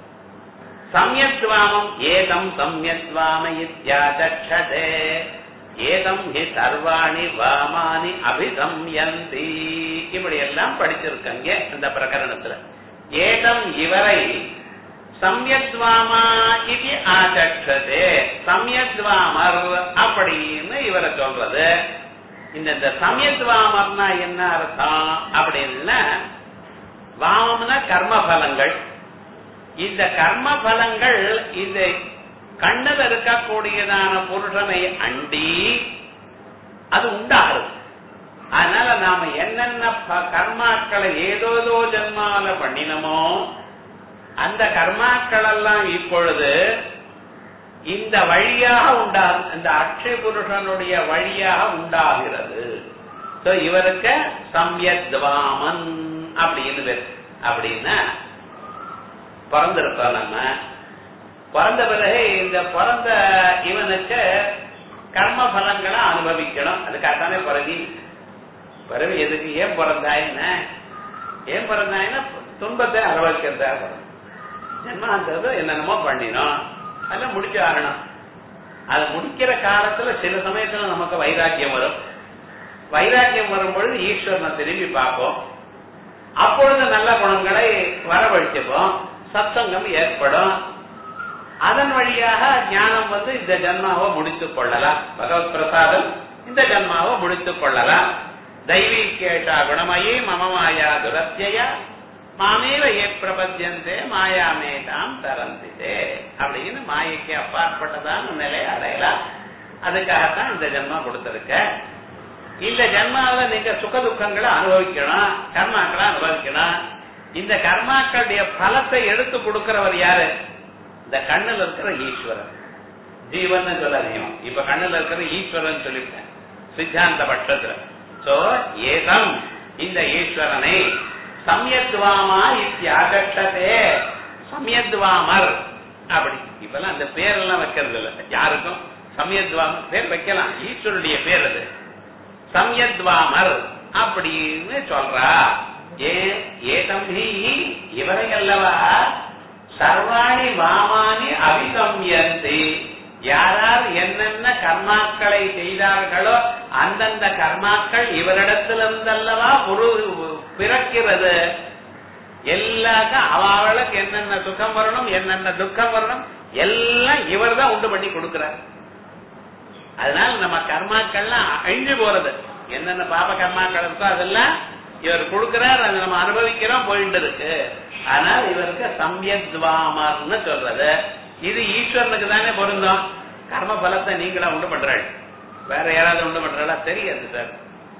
சம்யத்வாமம் ஏதம் சம்யத்வாம இத்தியாச்சதே ஏதம் ஹி சர்வாணி வாமானி அபிசம்யந்தி இப்படி எல்லாம் படிச்சிருக்கங்க இந்த பிரகரணத்துல ஏதம் இவரை சம்யத்வாமா இது ஆச்சதே சம்யத்வாமர் அப்படின்னு இவரை சொல்றது இந்த இந்த சமயத்வாமர்னா என்ன அர்த்தம் அப்படின்னா வாமம்னா கர்ம பலங்கள் இந்த கர்ம பலங்கள் இந்த கண்ணில் இருக்கக்கூடியதான புருஷனை அண்டி அது உண்டாகிறது அதனால நாம என்னென்ன ப- கர்மாக்களை ஏதோதோ ஜென்மால பண்ணினமோ அந்த கர்மாக்கள் எல்லாம் இப்பொழுது இந்த வழியாக உண்டாகும் இந்த அக்ஷய புருஷனுடைய வழியாக உண்டாகிறது சோ இவருக்கு சம்யத்வாமன் அப்படின்னு பேர் அப்படின்னா பிறந்திருக்கோம் நம்ம பிறந்த பிறகு இந்த பிறந்த இவனுக்கு கர்ம பலங்களை அனுபவிக்கணும் அதுக்காகத்தானே பிறவி பிறவி எதுக்கு ஏன் பிறந்தாயின்னு ஏன் பிறந்தாயின்னா துன்பத்தை அனுபவிக்கிறதா ஜென்மாந்தது என்னென்னமோ பண்ணினோம் அதெல்லாம் முடிச்சு ஆகணும் அது முடிக்கிற காலத்துல சில சமயத்துல நமக்கு வைராக்கியம் வரும் வைராக்கியம் வரும் பொழுது ஈஸ்வரனை திரும்பி பார்ப்போம் அப்பொழுது நல்ல குணங்களை வரவழைச்சுப்போம் சத்சங்கம் ஏற்படும் அதன் வழியாக ஞானம் வந்து இந்த ஜன்மாவை முடித்துக் கொள்ளலாம் பகவத் பிரசாதம் இந்த ஜன்மாவை முடித்துக் கொள்ளலாம் தெய்வீ கேட்டா குணமயி மம மாயா துரத்தியா மாமேவ ஏ பிரபத்தியந்தே மாயாமேதாம் தரந்திதே அப்படின்னு மாயைக்கு அப்பாற்பட்டதான நிலை அடையலாம் அதுக்காகத்தான் இந்த ஜென்மா கொடுத்திருக்க இந்த ஜென்மாவில நீங்க சுக துக்கங்களை அனுபவிக்கணும் கர்மாக்களை அனுபவிக்கணும் இந்த கர்மாக்களுடைய பலத்தை எடுத்து கொடுக்கிறவர் யாரு இந்த கண்ணுல இருக்கிற ஈஸ்வரன் ஜீவன் சொல்லாதீங்க இப்ப கண்ணுல இருக்கிற ஈஸ்வரன் சொல்லிட்டேன் சித்தாந்த பட்சத்துல சோ ஏதம் இந்த ஈஸ்வரனை சமயத்வாமா இத்தியாகட்டதே சமயத்வாமர் அப்படி இப்பெல்லாம் அந்த பேரெல்லாம் வைக்கிறது இல்ல யாருக்கும் சமயத்வாமர் பேர் வைக்கலாம் ஈஸ்வருடைய பேர் அது சமயத்வாமர் அப்படின்னு சொல்றா ஏ ஏதம்பி இவரை அல்லவா சர்வாணி வாமானி அபிசம்யந்தி யாரார் என்னென்ன கர்மாக்களை செய்தார்களோ அந்தந்த கர்மாக்கள் இவரிடத்திலிருந்தல்லவா புரு பிறக்கிறது எல்லாருக்கும் அவளுக்கு என்னென்ன சுகம் வரணும் என்னென்ன துக்கம் வரணும் எல்லாம் இவர் தான் உண்டு பண்ணி கொடுக்கிறார் அதனால நம்ம கர்மாக்கள்லாம் அழிஞ்சு போறது என்னென்ன பாப கர்மாக்கள் இருக்கோ அதெல்லாம் இவர் கொடுக்கிறார் அதை நம்ம அனுபவிக்கிறோம் போயிட்டு இருக்கு ஆனால் இவருக்கு சம்யத்வாமர்னு சொல்றது இது ஈஸ்வரனுக்கு தானே பொருந்தும் கர்ம பலத்தை நீங்களா உண்டு பண்றாள் வேற யாராவது உண்டு பண்றாளா தெரியாது சார்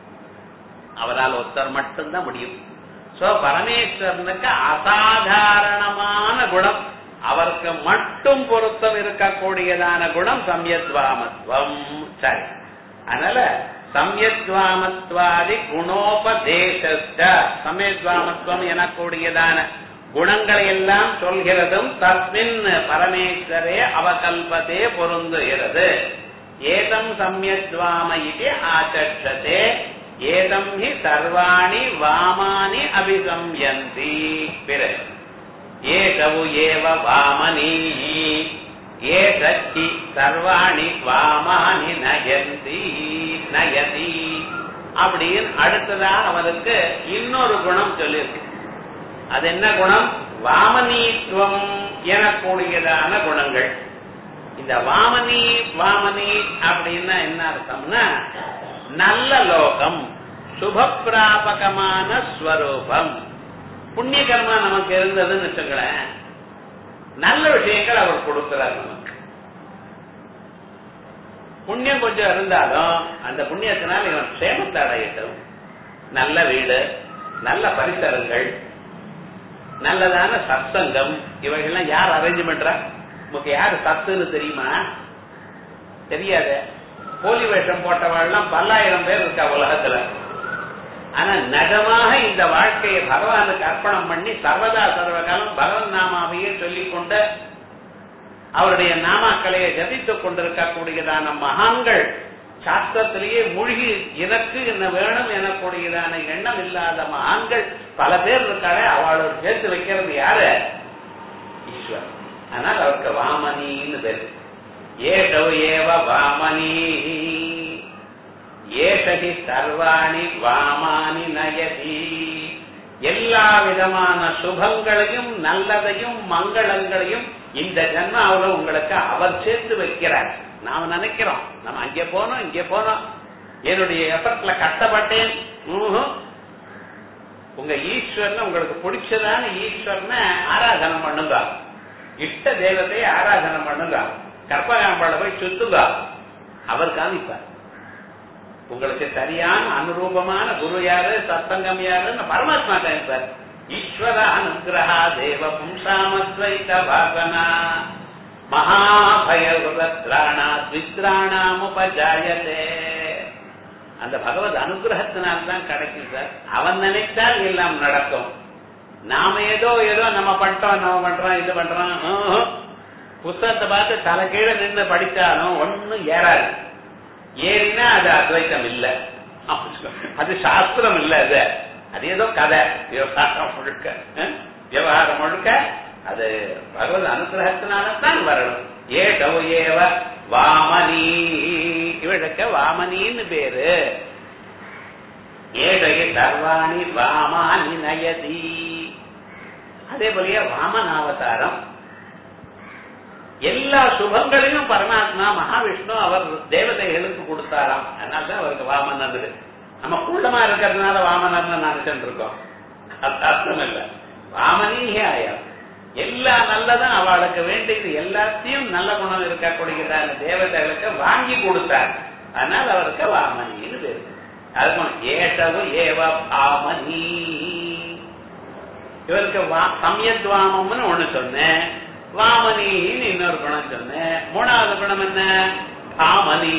அவரால் ஒருத்தர் மட்டும்தான் முடியும் சோ பரமேஸ்வரனுக்கு அசாதாரணமான குணம் அவருக்கு மட்டும் பொருத்தம் இருக்கக்கூடியதான குணம் சம்யத்வாமத்வம் சரி அதனால சம்யத்வாமத்வாதி குணோபதேச சமயத்வாமத்வம் எனக்கூடியதான குணங்களை எல்லாம் சொல்கிறதும் தஸ்மின் பரமேஸ்வரே அவகல்பதே பொருந்துகிறது ஏதம் சம்யத்வாம இது ஆச்சட்சதே ஏதம் ஹி சர்வாணி வாமானி அபிசம்யந்தி பிறகு ஏகவு ஏவ வாமனி ஏகி சர்வாணி வாமானி நயந்தி நயதி அப்படின்னு அடுத்ததாக அவருக்கு இன்னொரு குணம் சொல்லியிருக்கு அது என்ன குணம் வாமனீத்துவம் எனக்கூடியதான குணங்கள் இந்த வாமனி வாமனி அப்படின்னா என்ன அர்த்தம்னா நல்ல லோகம் சுபப்பிராபகமான ஸ்வரூபம் புண்ணிய கர்மா நமக்கு இருந்ததுன்னு வச்சுங்களேன் நல்ல விஷயங்கள் அவர் கொடுக்கிறார் நமக்கு புண்ணியம் கொஞ்சம் இருந்தாலும் அந்த புண்ணியத்தினால் இவன் சேமத்தை அடையட்டும் நல்ல வீடு நல்ல பரிசரங்கள் நல்லதான சத்சங்கம் இவைகள்லாம் யார் அரேஞ்ச் பண்றா உங்களுக்கு யாரு சத்துன்னு தெரியுமா தெரியாது போலி வேஷம் போட்டவாள்லாம் பல்லாயிரம் பேர் இருக்கா உலகத்துல ஆனா நிஜமாக இந்த வாழ்க்கையை பகவானுக்கு அர்ப்பணம் பண்ணி சர்வதா சர்வகாலம் பகவன் நாமாவையே சொல்லிக் கொண்டு அவருடைய நாமாக்களையை ஜபித்துக் கொண்டிருக்கக்கூடியதான மகான்கள் சாஸ்திரத்திலேயே மூழ்கி எனக்கு என்ன வேணும் எனக்கூடியதான எண்ணம் இல்லாத மகான்கள் பல பேர் இருக்காளே அவளோட சேர்த்து வைக்கிறது யாரு ஈஸ்வரன் ஆனால் அவருக்கு வாமனின்னு பேரு ஏஷவ் ஏவ வாமனி ஏஷகி சர்வாணி வாமானி நயதி எல்லா விதமான சுபங்களையும் நல்லதையும் மங்களங்களையும் இந்த ஜன்மாவில் உங்களுக்கு அவர் சேர்த்து வைக்கிறார் நாம நினைக்கிறோம் நம்ம அங்கே போனோம் இங்கே போனோம் என்னுடைய எஃபர்ட்ல கஷ்டப்பட்டேன் ஊஹும். உங்க ஈஸ்வரன் உங்களுக்கு பிடிச்சதான ஈஸ்வரனை ஆராதனை பண்ணுங்க இஷ்ட தெய்வத்தை ஆராதனை பண்ணுங்க கற்பகாம்பாள போய் சுத்துங்க அவர் காமிப்பார் உங்களுக்கு சரியான அனுரூபமான குரு யாரு சத்தங்கம் யாருன்னு பரமாத்மா காமிப்பார் ஈஸ்வர அனுகிரகா தேவ பும்சாமத்வைத பாசனா மகாபயத்ராணா வித்ராணாமுபஜாயதே அந்த பகவத் அனுகிரகத்தினால்தான் கிடைக்கும் சார் அவன் நினைத்தால் எல்லாம் நடக்கும் நாம ஏதோ ஏதோ நம்ம பண்ணிட்டோம் நம்ம பண்றோம் இது பண்றோம் ஆஹ். புஸ்தகத்தை பார்த்து தலை கீழே நின்று படிச்சாலும் ஒண்ணும் ஏறாது ஏறினா அது அத்வைத்தம் இல்ல அது சாஸ்திரம் இல்ல அது அது ஏதோ கதை விவகாரம் முழுக்க அஹ்? விவகாரம் முழுக்க அது பகவத் அனுகிரகத்தினால்தான் வரணும் ஏடவு ஏவ வாமனி இவளுக்கு வாமனின்னு பேரு ஏடகி சர்வாணி வாமானி நயதி அதே போலயே வாமனாவதாரம் எல்லா சுபங்களையும் பரமாத்மா மகாவிஷ்ணு அவர் தேவதைகளுக்கு கொடுத்தாராம் அதனாலதான் அவருக்கு வாமன் வந்தது நம்ம கூட்டமா இருக்கிறதுனால வாமனர்னு நினைச்சுட்டு இருக்கோம் அது அர்த்தம் இல்ல வாமனியே ஆயம் எல்லா நல்லதும் அவளுக்கு வேண்டியது எல்லாத்தையும் நல்ல குணம் இருக்கக்கூடியதான தேவதைகளுக்கு வாங்கி கொடுத்தார் அதனால அவருக்கு வாமனின்னு பேரு அதுக்கும் ஏஷவு ஏவ பாமனி இவருக்கு வா- சம்யத்வாமம்னு ஒண்ணு சொன்னேன் வாமனின்னு இன்னொரு குணம் சொன்னேன் மூணாவது குணம் என்ன பாமனி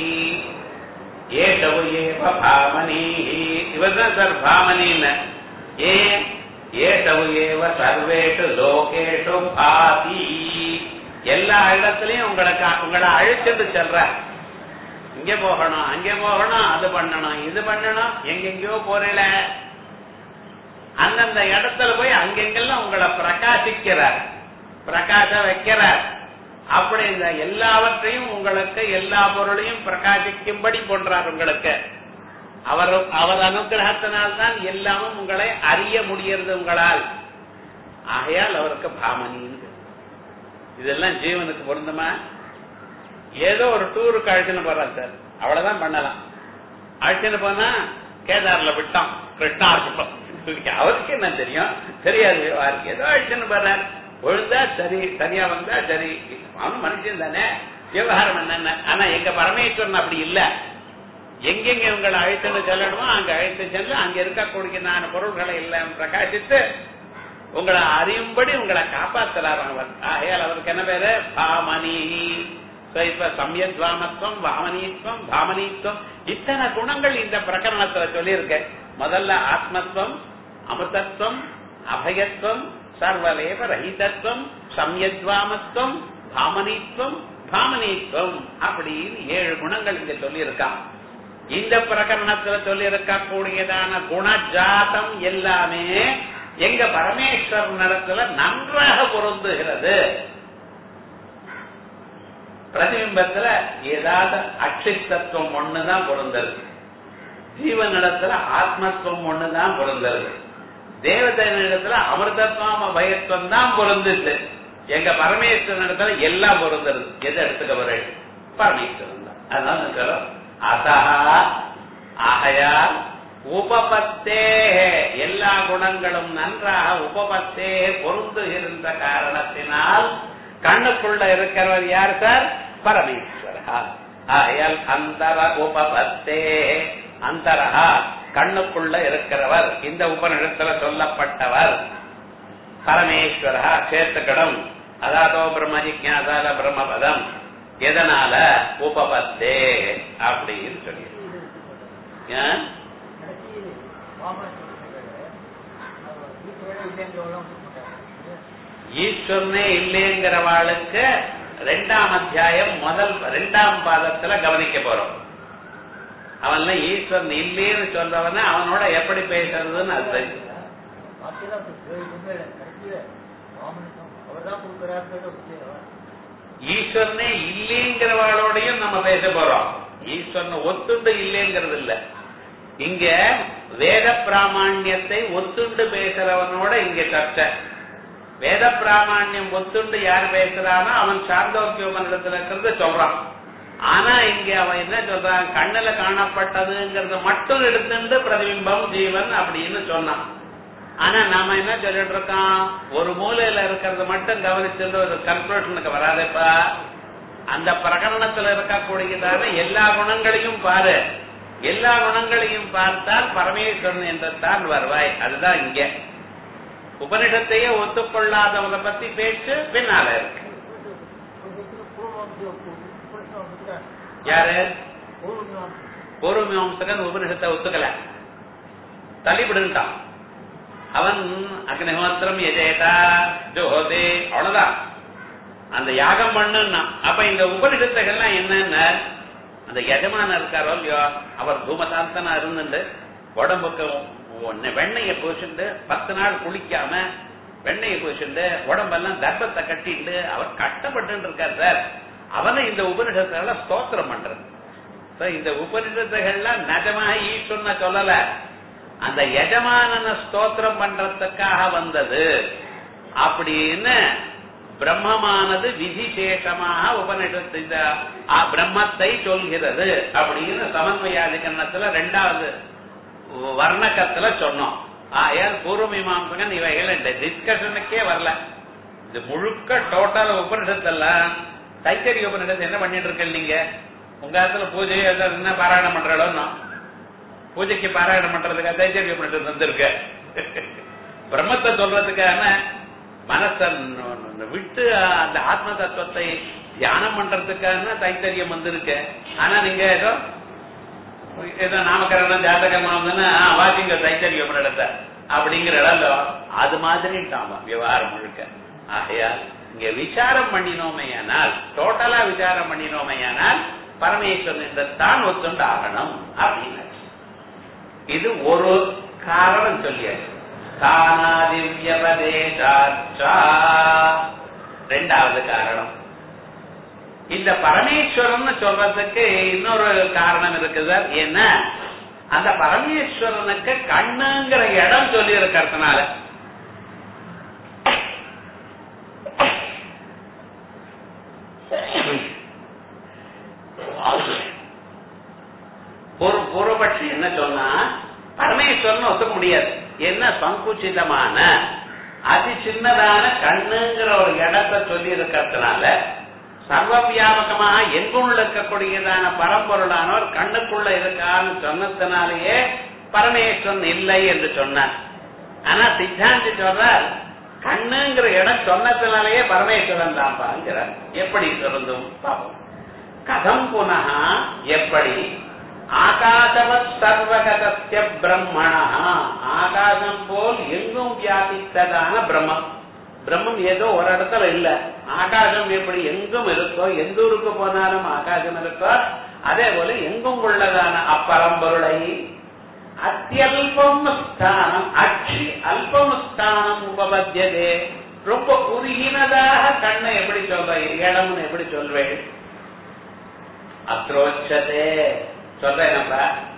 ஏஷவு ஏவ பாமனி இவர் தான் சார் பாமனின்னு ஏன் ஏஷவு ஏவ சர்வேஷு லோகேஷு பாதி எல்லா இடத்துலயும் உங்களுக்கு உங்களை அழைச்சிட்டு செல்ற இங்க போகணும் அங்க போகணும் அது பண்ணணும் இது பண்ணணும் எங்கெங்கயோ போறீல அந்தந்த இடத்துல போய் அங்கெங்கெல்லாம் உங்களை பிரகாசிக்கிறார் பிரகாச வைக்கிறார் அப்படி இந்த எல்லாவற்றையும் உங்களுக்கு எல்லா பொருளையும் பிரகாசிக்கும்படி போன்றார் உங்களுக்கு அவர் அவர் அனுகிரகத்தினால்தான் எல்லாமும் உங்களை அறிய முடியறது உங்களால் ஆகையால் அவருக்கு பாமனின்னு பேரு. இதெல்லாம் ஜீவனுக்கு பொருந்துமா ஏதோ ஒரு டூருக்கு அழைச்சுன்னு போறான் சார் அவ்வளவுதான் பண்ணலாம் அழைச்சுன்னு போனா கேதார்ல விட்டான் கிருஷ்ணார்ப்பம் அவருக்கு என்ன தெரியும் தெரியாது அவருக்கு ஏதோ அழைச்சுன்னு போறார் ஒழுந்தா சரி சரியா வந்தா சரி அவன் மனுஷன் தானே விவகாரம் என்னென்ன ஆனா எங்க பரமேஸ்வரன் அப்படி இல்ல எங்கெங்க உங்களை அழைத்துன்னு செல்லணுமோ அங்க அழைத்து சென்று அங்க இருக்கக்கூடியதான பொருள்களை எல்லாம் பிரகாசித்து உங்களை அறியும்படி உங்களை காப்பாத்துறார் அவர் ஆகையால் அவருக்கு என்ன பேரு பாமணி So, இப்ப சம்யத்வாமத்துவம் வாமனீத்துவம் பாமனீத்துவம் இத்தனை குணங்கள் இந்த பிரகரணத்துல சொல்லியிருக்க முதல்ல ஆத்மத்துவம் அமிர்தத்துவம் அபயத்துவம் சர்வலேப ரஹிதத்துவம் சம்யத்வாமத்துவம் பாமனீத்துவம் பாமனீத்துவம் அப்படின்னு ஏழு குணங்கள் இங்க சொல்லியிருக்கான் இந்த பிரகரணத்துல சொல்லி கூடியதான குணஜாதம் எல்லாமே எங்க பரமேஸ்வரன் இடத்துல நன்றாக பொருந்துகிறது பிரதிபிம்பத்துல ஏதாவது அக்ஷித்தத்துவம் ஒண்ணுதான் பொருந்தது ஜீவனிடத்துல ஆத்மத்துவம் ஒண்ணுதான் பொருந்தது தேவதையினிடத்துல அமிர்தத்துவம் அபயத்துவம் தான் பொருந்துச்சு எங்க பரமேஸ்வரன் இடத்துல எல்லாம் பொருந்தது எதை எடுத்துக்க வர பரமேஸ்வரன் தான் அதனால சொல்றோம் அதா ஆகையால் உபபத்தே எல்லா குணங்களும் நன்றாக உபபத்தே பொருந்துகின்ற காரணத்தினால் கண்ணுக்குள்ள இருக்கிறவர் யார் சார் பரமேஸ்வரா ஆகையால் அந்தர உபபத்தே அந்தரஹா கண்ணுக்குள்ள இருக்கிறவர் இந்த உபநிடத்துல சொல்லப்பட்டவர் பரமேஸ்வரா சேர்த்துக்கடம் அதாதோ பிரம்ம ஜிக்யாசால பிரம்மபதம் எதனால உபபத்தே அப்படின்னு சொல்லி ஏன் ஈஸ்வரனே இல்லைங்கிறவாளுக்கு ரெண்டாம் அத்தியாயம் முதல் ரெண்டாம் பாதத்துல கவனிக்க போறோம் அவன்ல ஈஸ்வரன் இல்லைன்னு சொல்றவன அவனோட எப்படி பேசுறதுன்னு அது தெரியும். ஈஸ்வரனே இல்லைங்கிறவாளோடையும் நம்ம பேச போறோம் ஈஸ்வரனை ஒத்துண்டு இல்லைங்கிறது இல்ல இங்க வேத பிராமாண்யத்தை ஒத்துண்டு பேசுறவனோட இங்க சர்ச்சை வேத பிராமாண்யம் ஒத்துண்டு யார் பேசுறானோ அவன் சாந்தோக்கியோபனிடத்துல இருக்கிறது சொல்றான் ஆனா இங்க அவன் என்ன சொல்றான் கண்ணுல காணப்பட்டதுங்கிறத மட்டும் எடுத்துட்டு பிரதிபிம்பம் ஜீவன் அப்படின்னு சொன்னான் ஆனா நாம என்ன சொல்லிட்டு இருக்கோம் ஒரு மூலையில இருக்கிறத மட்டும் கவனிச்சுட்டு ஒரு கன்க்ளூஷனுக்கு வராதேப்பா அந்த பிரகரணத்துல இருக்கக்கூடியதான எல்லா குணங்களையும் பாரு எல்லா குணங்களையும் பார்த்தால் பரமேஸ்வரன் என்ற தான் வருவாய் அதுதான் இங்க உபனிஷத்தையே ஒத்துக்கொள்ளாதவங்க பத்தி பேச்சு பின்னால இருக்கு யாரு பூர்வ மீமாம்சகன் உபனிஷத்தை ஒத்துக்கல தள்ளிவிடுட்டான் அவன் அக்னிஹோத்திரம் எஜேதா ஜோதே அவ்வளவுதான் அந்த யாகம் பண்ணுன்னா அப்ப இந்த உபனிஷத்துகள்லாம் என்னன்னா அந்த எஜமான இருக்காரோ இல்லையோ அவர் தூமசாந்தனா இருந்துட்டு உடம்புக்கு ஒண்ணு வெண்ணைய பூசிண்டு பத்து நாள் குளிக்காம வெண்ணைய பூசிண்டு உடம்பெல்லாம் தர்ப்பத்தை கட்டிண்டு அவர் கஷ்டப்பட்டு இருக்கார் சார் அவனை இந்த உபனிஷத்துகளை ஸ்தோத்திரம் பண்றது So, இந்த உபனிஷத்துகள்லாம் நிஜமாக ஈஸ்வரனை சொல்லல அந்த எஜமானன ஸ்தோத்திரம் பண்றதுக்காக வந்தது அப்படின்னு பிரம்மமானது விதிசேஷமாக உபனிஷத்து இந்த ஆ, பிரம்மத்தை சொல்கிறது அப்படின்னு சமன்வயாதிகரணத்துல ரெண்டாவது வர்ணக்கத்துல சொன்னோம் ஆயால் பூர்வ மீமாம்சகன் இவைகள் இந்த டிஸ்கஷனுக்கே வரல இது முழுக்க டோட்டல் உபனிஷத்தெல்லாம் தைத்தரிய உபனிஷத்து என்ன பண்ணிட்டு இருக்க நீங்க உங்க இடத்துல பூஜை எல்லாம் என்ன பாராயணம் பண்றாளோன்னா பூஜைக்கு பாராயணம் பண்றதுக்காக தைத்தரிய உபனிஷத்து வந்திருக்கு பிரம்மத்தை சொல்றதுக்கான மனச விட்டு அந்த ஆத்ம தத்துவத்தை தியானம் பண்றதுக்கான தைத்தரியம் வந்திருக்கு ஆனா நீங்க ஏதோ ஏதோ நாமக்கரணம் ஜாதகரணம் வாசிங்க தைத்தரியம் இடத்த அப்படிங்கிற இடம்ல அது மாதிரி விவகாரம் முழுக்க ஆகையால் இங்க விசாரம் பண்ணினோமையானால் டோட்டலா விசாரம் பண்ணினோமையானால் பரமேஸ்வரன் தான் ஒத்துண்டு ஆகணும் அப்படின்னு இது ஒரு காரணம் சொல்லியாச்சு தானாதிவ்யபதேசாச்சா ரெண்டாவது காரணம் இந்த பரமேஸ்வரன் சொல்றதுக்கு இன்னொரு காரணம் இருக்கு சார் என்ன அந்த பரமேஸ்வரனுக்கு கண்ணுங்கிற இடம் சொல்லி இருக்கிறதுனால ஒரு பூர்வபட்சி என்ன சொன்னா பரமேஸ்வரன் ஒத்துக்க முடியாது என்ன சங்குச்சிதமான அதி சின்னதான கண்ணுங்கிற ஒரு இடத்தை சொல்லி இருக்கிறதுனால சர்வ வியாபகமாக எங்குள்ள இருக்கக்கூடியதான பரம்பொருளானவர் கண்ணுக்குள்ள இருக்கான்னு சொன்னதுனாலேயே பரமேஸ்வரன் இல்லை என்று சொன்னார் ஆனா சித்தாந்தி சொல்றார் கண்ணுங்கிற இடம் சொன்னதுனாலேயே பரமேஸ்வரன் தான் பாங்கிறார் எப்படி சொல்லுந்தும் பாப்போம் கதம் புனக எப்படி ஆகாசவத் சர்வகதஸ்ய பிரம்மணா ஆகாசம் போல் எங்கும் வியாபித்ததான பிரம்மம் பிரம்மம் ஏதோ ஒரு இடத்துல இல்ல ஆகாசம் எப்படி எங்கும் இருக்கோ எந்த ஊருக்கு போனாலும் ஆகாசம் இருக்கோ அதே போல எங்கும் உள்ளதான அப்பரம்பொருளை அத்தியல்பம் ஸ்தானம் அச்சி அல்பம் ஸ்தானம் உபபத்தியதே ரொம்ப குறுகினதாக கண்ணை எப்படி சொல்ற இடம்னு எப்படி சொல்வேன் அத்ரோச்சதே சொல்றேனப்ப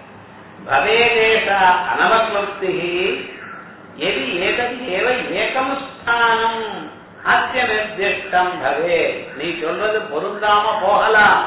பவேதேஷ அனவக்லுப்தி எதி ஏதத் ஏவ ஏகம் ஸ்தானம் அத்திய நிர்திஷ்டம் பவே நீ சொல்றது பொருந்தாம போகலாம்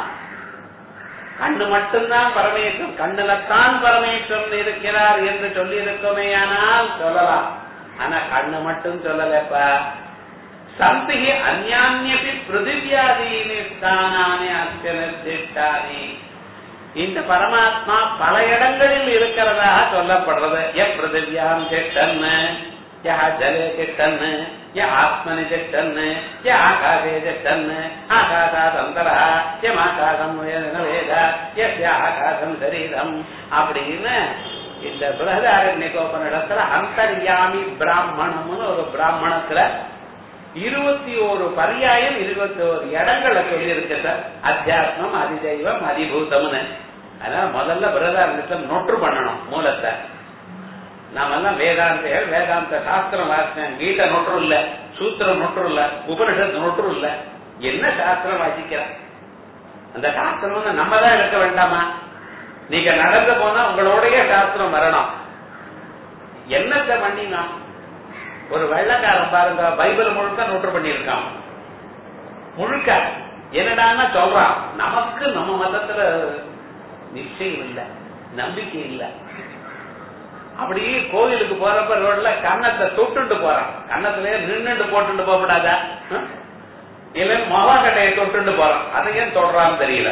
கண்ணு மட்டும்தான் பரமேஸ்வரன் கண்ணுலத்தான் பரமேஸ்வரன் இருக்கிறார் என்று சொல்லி இருக்கோமேயானால் சொல்லலாம் ஆனா கண்ணு மட்டும் சொல்லலப்பா சந்திகி அந்யான்யபி பிருத்திவியாதீனி ஸ்தானானி அத்திய நிர்திஷ்டானி இந்த பரமாத்மா பல இடங்களில் இருக்கிறதாக சொல்லப்படுறது எ பிருத்திவியாம் திஷ்டன்னு யா ஜலே திஷ்டன்னு ய ஆத்மனி திஷ்டன்னு ய ஆகாசே திஷ்டன்னு ஆகாசாத் அந்தரா எம் ஆகாசம் வேத எஸ்ய ஆகாசம் சரீரம் அப்படின்னு இந்த பிரகதாரண்யகோபனிடத்துல அந்தர்யாமி பிராமணம்னு ஒரு பிராமணத்துல இருபத்தி ஒரு பரியாயம் இருபத்தி ஒரு இடங்களை சொல்லி இருக்கு சார் அத்தியாத்மம் அதிதெய்வம் அதிபூதம்னு அதனால முதல்ல பிரதாரணத்துல நொற்று பண்ணணும் மூலத்தை நாமெல்லாம் வேதாந்திகள் வேதாந்த சாஸ்திரம் வாசிச்சேன் கீதை நொற்று இல்ல சூத்திரம் நொற்று இல்ல உபனிஷத்து நொற்று இல்ல என்ன சாஸ்திரம் வாசிக்கிறேன் அந்த சாஸ்திரம் வந்து நம்ம தான் இருக்க வேண்டாமா நீங்க நடந்து போனா உங்களுடைய சாஸ்திரம் வரணும் என்னத்தை பண்ணினா ஒரு வெள்ளக்காரன் பாருங்க பைபிள் முழுக்க நோட்டு பண்ணியிருக்கான் முழுக்க என்னடான்னா சொல்றான் நமக்கு நம்ம மதத்துல நிச்சயம் இல்ல நம்பிக்கை இல்ல அப்படியே கோவிலுக்கு போறப்ப ரோட்ல கன்னத்தை தொட்டுட்டு போறான் கன்னத்துல நின்னுட்டு போட்டுட்டு போகக்கூடாதா இல்ல மொகாக்கட்டையை தொட்டுட்டு போறான் அதை ஏன் தொடரான்னு தெரியல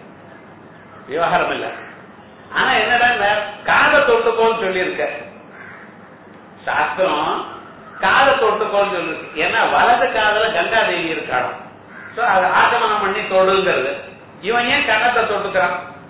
விவகாரம் இல்ல ஆனா என்னடா காதை தொட்டுக்கோன்னு சொல்லியிருக்க சாஸ்திரம் காதை தொட்டுக்கோன்னு சொல்லிருக்கு ஏன்னா வலது காதல கங்காதேவி இருக்காடும் சோ அது ஆகமனம் பண்ணி தொடுங்கிறது இவன் ஏன் கன்னத்தை தொட்டுக்கிறான்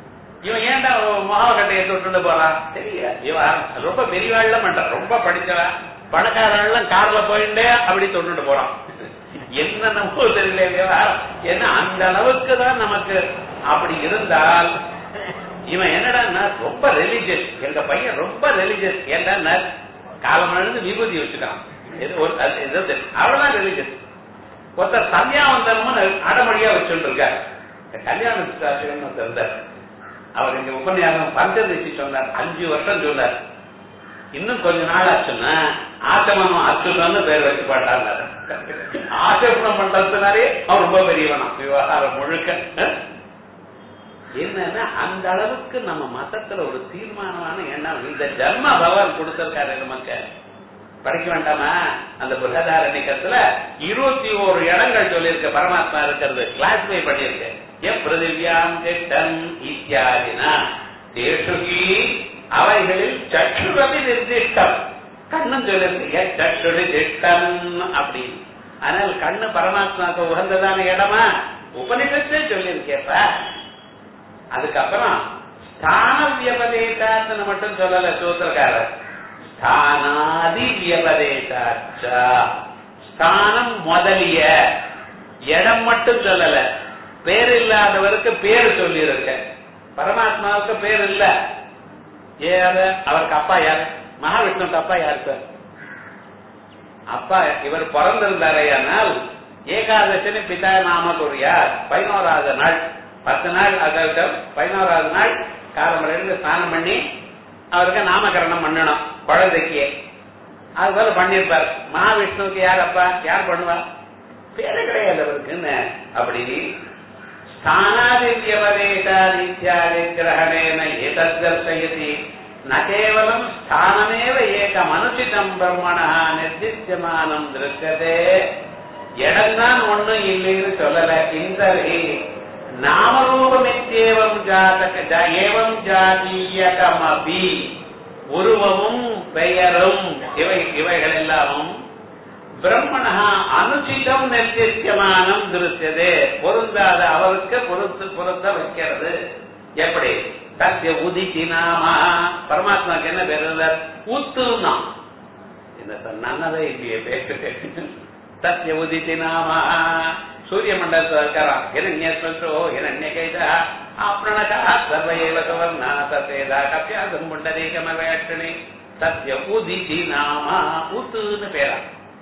இவன் ஏன்டா முகக்கட்டையை தொட்டுட்டு போறான் தெரியல இவன் ரொம்ப பெரியவாள்ல பண்றான் ரொம்ப படிச்சவன் பணக்காரன் கார்ல போயிட்டே அப்படி தொட்டுட்டு போறான் என்ன நம்ம தெரியல விவகாரம் ஏன்னா அந்த அளவுக்கு தான் நமக்கு அப்படி இருந்தால் இவன் என்னடா ரொம்ப ரிலிஜியஸ் எங்க பையன் ரொம்ப ரிலிஜியஸ் ஏன்னா காலம் எழுந்து விபூதி வச்சுக்கான் இது ஒரு அது ஏதோ தெரியும். அவ்வளவுதான் ரிலிஜியஸ் ஒருத்தர் சந்தியாவந்தனம்னு அடமடியா வச்சுட்டு இருக்காரு இந்த கல்யாண சாஸ்திரம்னு ஒருத்தர் இருந்தார் அவர் இங்க உபன்யாசம் பஞ்சதேசி சொன்னார் அஞ்சு வருஷம் சொன்னார் இன்னும் கொஞ்ச நாள் ஆச்சுன்னா ஆச்சமனம் அச்சுதன்னு பேர் வச்சு பாட்டார் ஆச்சமனம் பண்றதுனாலே அவர் ரொம்ப பெரியவனா விவகாரம் முழுக்க அஹ்? என்னன்னா அந்த அளவுக்கு நம்ம மதத்துல ஒரு தீர்மானமான எண்ணம் இந்த ஜன்ம பகவான் கொடுத்திருக்காரு நமக்கு படிக்க வேண்டாமா அந்த புரதாரண்யத்துல இருபத்தி ஓரு இடங்கள் சொல்லியிருக்க பரமாத்மா இருக்கிறது கிளாசிஃபை பண்ணிருக்க எ பிருதிவியாம் திட்டம் இத்தியாதினா தேசுகி அவைகளில் சற்றுரவி நிர்திஷ்டம் கண்ணும் சொல்லிருக்கு எ சற்றுடி திட்டம் அப்படின்னு ஆனால் கண்ணு பரமாத்மாவுக்கு உகந்ததான இடமா உபனிஷத்தே சொல்லியிருக்கேப்பா அதுக்கப்புறம் ஸ்தான வியபதேசான்னு மட்டும் சொல்லல சூத்திரக்காரர் ஸ்தானாதி வியபதேசாச்ச ஸ்தானம் முதலிய இடம் மட்டும் சொல்லல பேர் இல்லாதவருக்கு பேர் சொல்லி இருக்க பரமாத்மாவுக்கு பேர் இல்ல ஏது அவருக்கு அப்பா யாரு மகாவிஷ்ணுக்கு அப்பா யாரு சார் அப்பா இவர் பிறந்திருந்தாரையானால் ஏகாதசினி பிதா நாம குறியார் பதினோராவது நாள் பத்து நாள் அதாவது பதினோராவது நாள் காலம்பரையில ஸ்நானம் பண்ணி அவருக்கு நாமகரணம் பண்ணணும் குழந்தைக்கு அது போல பண்ணிருப்பார் மகாவிஷ்ணுவுக்கு யார் அப்பா யார் பண்ணுவா பேரு கிடையாது அவருக்குன்னு அப்படி ஸ்தானாதித்யபதேசாதித்யாதி கிரகணேன ஏதர்சயதி ந கேவலம் ஸ்தானமேவ ஏகம் அனுச்சிதம் பிரம்மணா நிர்திஷ்யமானம் திருக்கதே இடம்தான் ஒண்ணும் இல்லைன்னு சொல்லல இந்த நாமரூபமித்தேவம் ஜாதக ஜா- ஏவம் ஜாதீயகமபி உருவமும் பெயரும் இவை இவைகள் எல்லாமும் பிரம்மணா அனுச்சிதம் நிர்திஷ்யமானம் திருத்தது பொருந்தாத அவருக்கு பொருத்து பொருத்த வைக்கிறது எப்படி சத்திய உதிச்சி நாமா பரமாத்மாக்கு என்ன பேர் இருந்தார் ஊத்துனா என்ன சொன்னதே இல்லையே பேசுறேன் சத்திய உதிச்சி நாமா சூரிய மண்டலத்தில் இருக்கிறான் இரண்யஸ்வசோ இரண்ய கைதா ஆப்ரணகா சர்வ ஏவ கவர்ணா சத்தேதா கப்பியாசம் புண்டரீகம வேட்டணி சத்திய உதிச்சி நாமா ஊத்துன்னு பேரா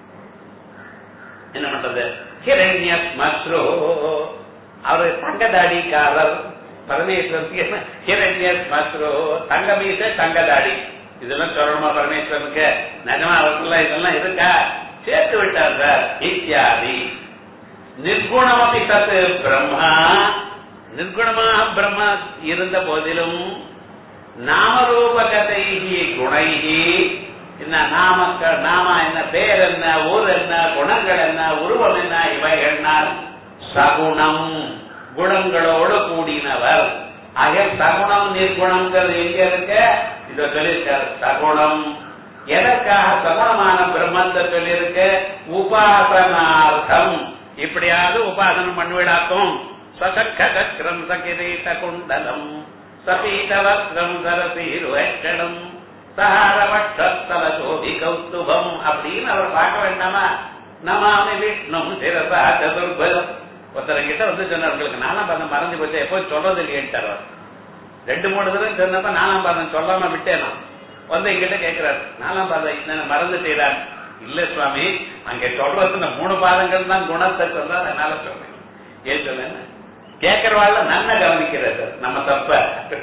என்ன பண்றது ஹிரண்ய ஸ்மஸ்ரோ அவரு தங்கதாடிக்காரர் பரமேஸ்வரனுக்கு என்ன ஹிரண்ய ஸ்மஸ்ரோ தங்க மீச தங்கதாடி இதெல்லாம் சொல்லணுமா பரமேஸ்வரனுக்கு நிஜமா அவருக்குள்ள இதெல்லாம் இருக்கா சேர்த்து விட்டார் சார் இத்தியாதி நிர்குணமபி தத் பிரம்மா நிர்குணமாக பிரம்மா இருந்த போதிலும் நாமரூபகதைகி குணைகி என்ன நாமக்க நாம என்ன பேர் என்ன ஊர் என்ன குணங்கள் என்ன உருவம் என்ன இவைகள் சகுணம் குணங்களோடு கூடினவர் ஆக சகுணம் நிர்குணங்கிறது எங்க இருக்க இத சொல்லியிருக்காரு சகுணம் எதற்காக சகுணமான பிரம்மத்தை சொல்லியிருக்க உபாசனார்த்தம் இப்படியாவது உபாசனம் பண்ணிவிடாக்கும் சசக்கரம் சகிரீத குண்டலம் சபீதவஸ்திரம் சரசீருவேஷனம் சஹாரவட்டஸ்தல சோதி கௌஸ்துபம் அப்படின்னு அவர் பார்க்க வேண்டாமா நமாமி விஷ்ணும் சிரசா சதுர்பலம் ஒருத்தர் கிட்ட வந்து சொன்னார் உங்களுக்கு நாலாம் பாதம் மறந்து போச்சு எப்போ சொல்றது இல்லையேன்ட்டார் அவர் ரெண்டு மூணு தடவை சொன்னப்ப நாலாம் பாதம் சொல்லாம விட்டேனா வந்து எங்கிட்ட கேட்கிறாரு நாலாம் பாதம் என்ன மறந்துட்டீரான் இல்ல சுவாமி அங்க சொல்றது இந்த மூணு பாதங்கள் தான் குணத்தை சொல்றா அதனால சொல்றேன் ஏன் சொன்னேன் கேட்கறவாள் நன்ன கவனிக்கிறது நம்ம தப்ப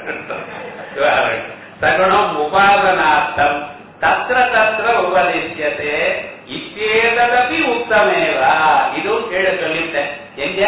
சகுணம் உபாசனார்த்தம் தத்திர தத்திர உபதேசியதே இத்தேதபி உத்தமேவா இதுவும் கீழே சொல்லிட்டேன் எங்க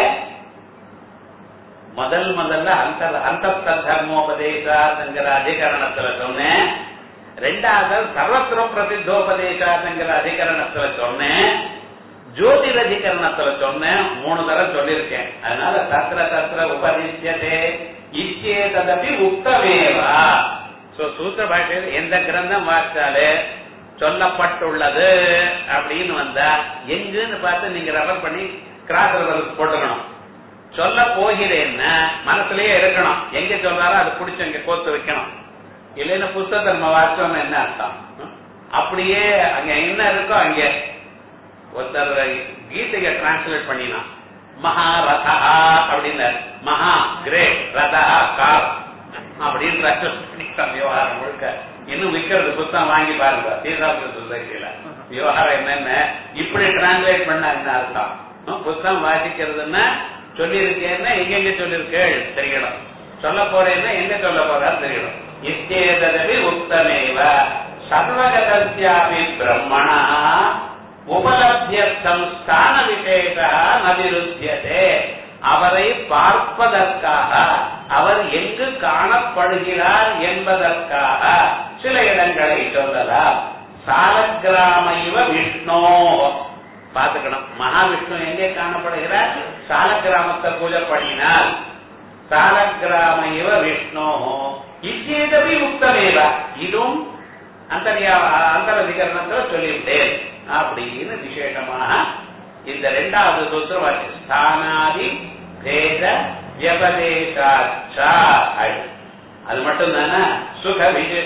முதல் முதல்ல அந்த அந்த தர்மோபதேசாங்கிற அதிகரணத்துல சொன்னேன் ரெண்டாவது சர்வத்திர பிரசித்தோபதேசாங்கிற அதிகரணத்துல சொன்னேன் ஜோதிட அதிகரணத்துல சொன்னேன் மூணு தடவை சொல்லியிருக்கேன் அதனால தத்திர தத்திர உபதேசியதே இச்சேதபி உத்தமேவா சோ சூத்திர பாஷையில் எந்த கிரந்தம் வாசிச்சாலே சொல்லப்பட்டுள்ளது அப்படின்னு வந்தா எங்குன்னு பார்த்து நீங்க ரெஃபர் பண்ணி கிராஸ் ரெஃபரன்ஸ் போட்டுக்கணும் சொல்ல போகிறேன்னா மனசுலயே இருக்கணும் எங்க சொல்றாரோ அதை பிடிச்சு அங்க கோத்து வைக்கணும் இல்லைன்னா புஸ்தகத்தை நம்ம வாசிச்சோம்னா என்ன அர்த்தம் அப்படியே அங்க என்ன இருக்கோ அங்க ஒருத்தர் கீதைய டிரான்ஸ்லேட் பண்ணினான் மகாரதா அப்படின்னு மகா கிரேட் ரதா கார் அப்படின்னு translate பண்ணிட்டான் விவகாரம் முழுக்க இன்னும் விக்கிறது புத்தகம் வாங்கி பாருங்க தீர்த்தாபுர சொசைட்டியில விவகாரம் என்னென்ன இப்படி டிரான்ஸ்லேட் பண்ணா என்ன அர்த்தம் ஹம், புத்தகம் வாசிக்கிறதுன்னா சொல்லியிருக்கேன்னா எங்கெங்க சொல்லியிருக்கேள் தெரியணும் சொல்ல போறேன்னா எங்க சொல்ல போறான்னு தெரியணும் இத்தேதவி உத்தமேவ சர்வகதஸ்யாபி பிரம்மணா உபலப்தியர்த்தம் ஸ்தான விசேஷ நதிருத்தியதே அவரை பார்ப்பதற்காக அவர் எங்கு காணப்படுகிறார் என்பதற்காக சில இடங்களை சொல்லலாம் சாலக்கிராமைவ விஷ்ணோ பாத்துக்கணும் மகாவிஷ்ணு எங்கே காணப்படுகிறார் சாலக்கிராமத்தை பூஜை பண்ணினால் சாலக்கிராமைவ விஷ்ணோ இச்சேதவி உத்தமேவ இதுவும் அந்தரியா அந்தரதிகரணத்துல சொல்லிவிட்டேன் அப்படின்னு விசேஷமாக இந்த ரெண்டாவது சூத்திரம் வாசி ஸ்தானாதி பேத வியபதேசாச்சா அது. அது மட்டும் தானே சுக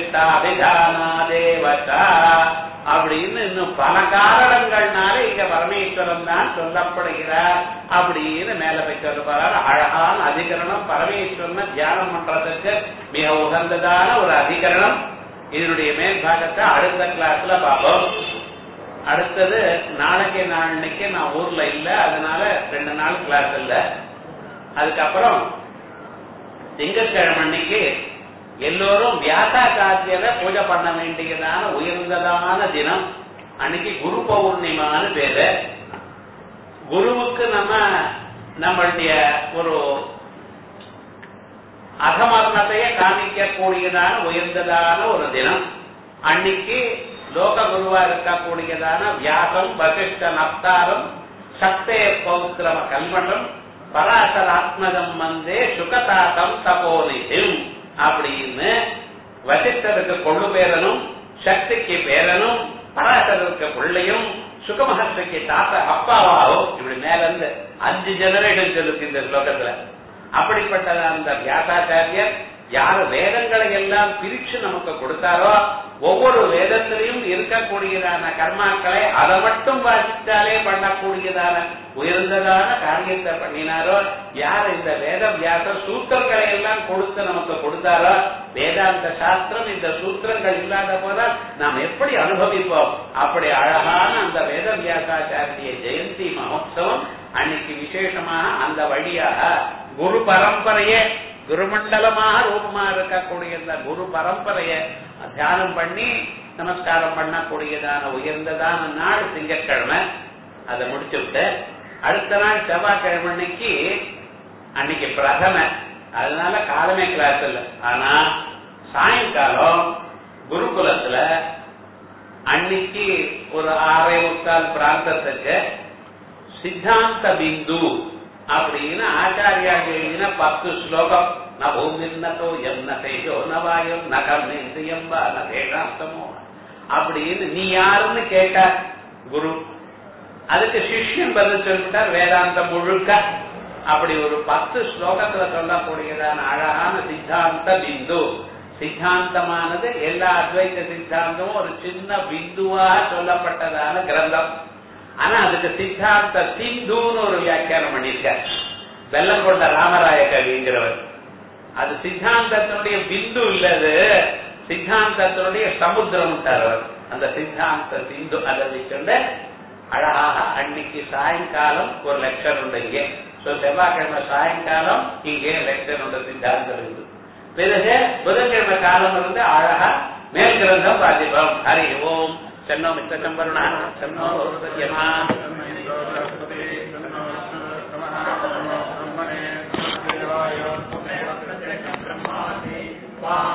விசிஷ்டாபிதானாதேவச்சா அப்படின்னு இன்னும் பல காரணங்கள்னால இங்க பரமேஸ்வரன் தான் சொல்லப்படுகிறார் அப்படின்னு மேல போய் சொல்ல போறாரு அழகான அதிகரணம் பரமேஸ்வரனை தியானம் பண்றதுக்கு மிக உகந்ததான ஒரு அதிகரணம் இதனுடைய மேல் பாகத்தை அடுத்த கிளாஸ்ல பார்ப்போம் அடுத்தது நாளைக்கு நாளைக்கு நான் ஊர்ல இல்ல அதனால ரெண்டு நாள் கிளாஸ் இல்ல அதுக்கப்புறம் திங்கட்கிழமை அன்னைக்கு எல்லோரும் வியாசாச்சாரியரை பூஜை பண்ண வேண்டியதான உயர்ந்ததான தினம் அன்னைக்கு குரு பௌர்ணிமான்னு பேரு குருவுக்கு நம்ம நம்மளுடைய ஒரு அகமரணத்தையே காமிக்கக்கூடியதான உயர்ந்ததான ஒரு தினம் அன்னைக்கு லோக குருவா இருக்கக்கூடியதான வியாசம் வசிஷ்ட நப்தாரம் சக்தே பௌத்திரம கல்மஷம் பராசராத்மகம் வந்தே சுகதாகம் தபோனிதிம் அப்படின்னு வசிஷ்டருக்கு கொள்ளு பேரனும் சக்திக்கு பேரனும் பராசரருக்கு பிள்ளையும் சுகமகர்ஷிக்கு தாத்தா அப்பாவாகும் இப்படி மேல இருந்து அஞ்சு ஜெனரேஷன் சொல்லுக்கு இந்த ஸ்லோகத்துல அப்படிப்பட்ட அந்த வியாசாச்சாரியர் யார் வேதங்களை எல்லாம் பிரிச்சு நமக்கு கொடுத்தாரோ ஒவ்வொரு வேதத்திலையும் இருக்கக்கூடியதான கர்மாக்களை அதை மட்டும் வாசித்தாலே பண்ணக்கூடியதான உயர்ந்ததான காரியத்தை பண்ணினாரோ யார் இந்த வேத வியாச சூத்திரங்களை எல்லாம் கொடுத்து நமக்கு கொடுத்தாரோ வேதாந்த சாஸ்திரம் இந்த சூத்திரங்கள் இல்லாத போதால் நாம் எப்படி அனுபவிப்போம் அப்படி அழகான அந்த வேத வியாசாச்சாரிய ஜெயந்தி மகோத்சவம் அன்னைக்கு விசேஷமாக அந்த வழியாக குரு பரம்பரையே குருமண்டலமாக ரூபமா இருக்கக்கூடிய இந்த குரு பரம்பரைய தியானம் பண்ணி நமஸ்காரம் பண்ணக்கூடியதான உயர்ந்ததான நாள் திங்கட்கிழமை அதை முடிச்சு விட்டு அடுத்த நாள் செவ்வாய்க்கிழமை அன்னைக்கு அன்னைக்கு பிரதம அதனால காலமே கிளாஸ் இல்லை ஆனா சாயங்காலம் குருகுலத்துல அன்னைக்கு ஒரு ஆறே முக்கால் பிராந்தத்துக்கு சித்தாந்த பிந்து அப்படின்னு ஆச்சாரியா எழுதின பத்து ஸ்லோகம் ந பூமின்னதோ எம் ந தேஜோ ந வாயும் ந கர்மேந்திரியம் வா ந வேதாந்தமோ அப்படின்னு நீ யாருன்னு கேட்டார் குரு அதுக்கு சிஷ்யன் பதில் சொல்லிவிட்டார் வேதாந்தம் முழுக்க அப்படி ஒரு பத்து ஸ்லோகத்துல சொல்லக்கூடியதான அழகான சித்தாந்த பிந்து சித்தாந்தமானது எல்லா அத்வைத சித்தாந்தமும் ஒரு சின்ன பிந்துவா சொல்லப்பட்டதான கிரந்தம் ஆனா அதுக்கு சித்தாந்த சிந்துன்னு ஒரு வியாக்கியானம் பண்ணியிருக்கார் வெள்ளம் கொண்ட ராமராய கவிங்கிறவர் அது சித்தாந்தத்தினுடைய பிந்து இல்லது சித்தாந்தத்தினுடைய சமுத்திரம் அவர் அந்த சித்தாந்த சிந்து அதை வச்சுண்டு அழகாக அன்னைக்கு சாயங்காலம் ஒரு லெக்சர் உண்டு இங்கே சோ செவ்வாய்க்கிழமை சாயங்காலம் இங்கே லெக்சர் உண்டு சித்தாந்தம் இருந்து பிறகு புதன்கிழமை காலம் இருந்து அழகா மேல் கிரந்தம் வாசிப்போம் ஹரி ஓம் சென்னோ மித்தகம் வருணா சென்னோ சத்யமா பிரம்மணே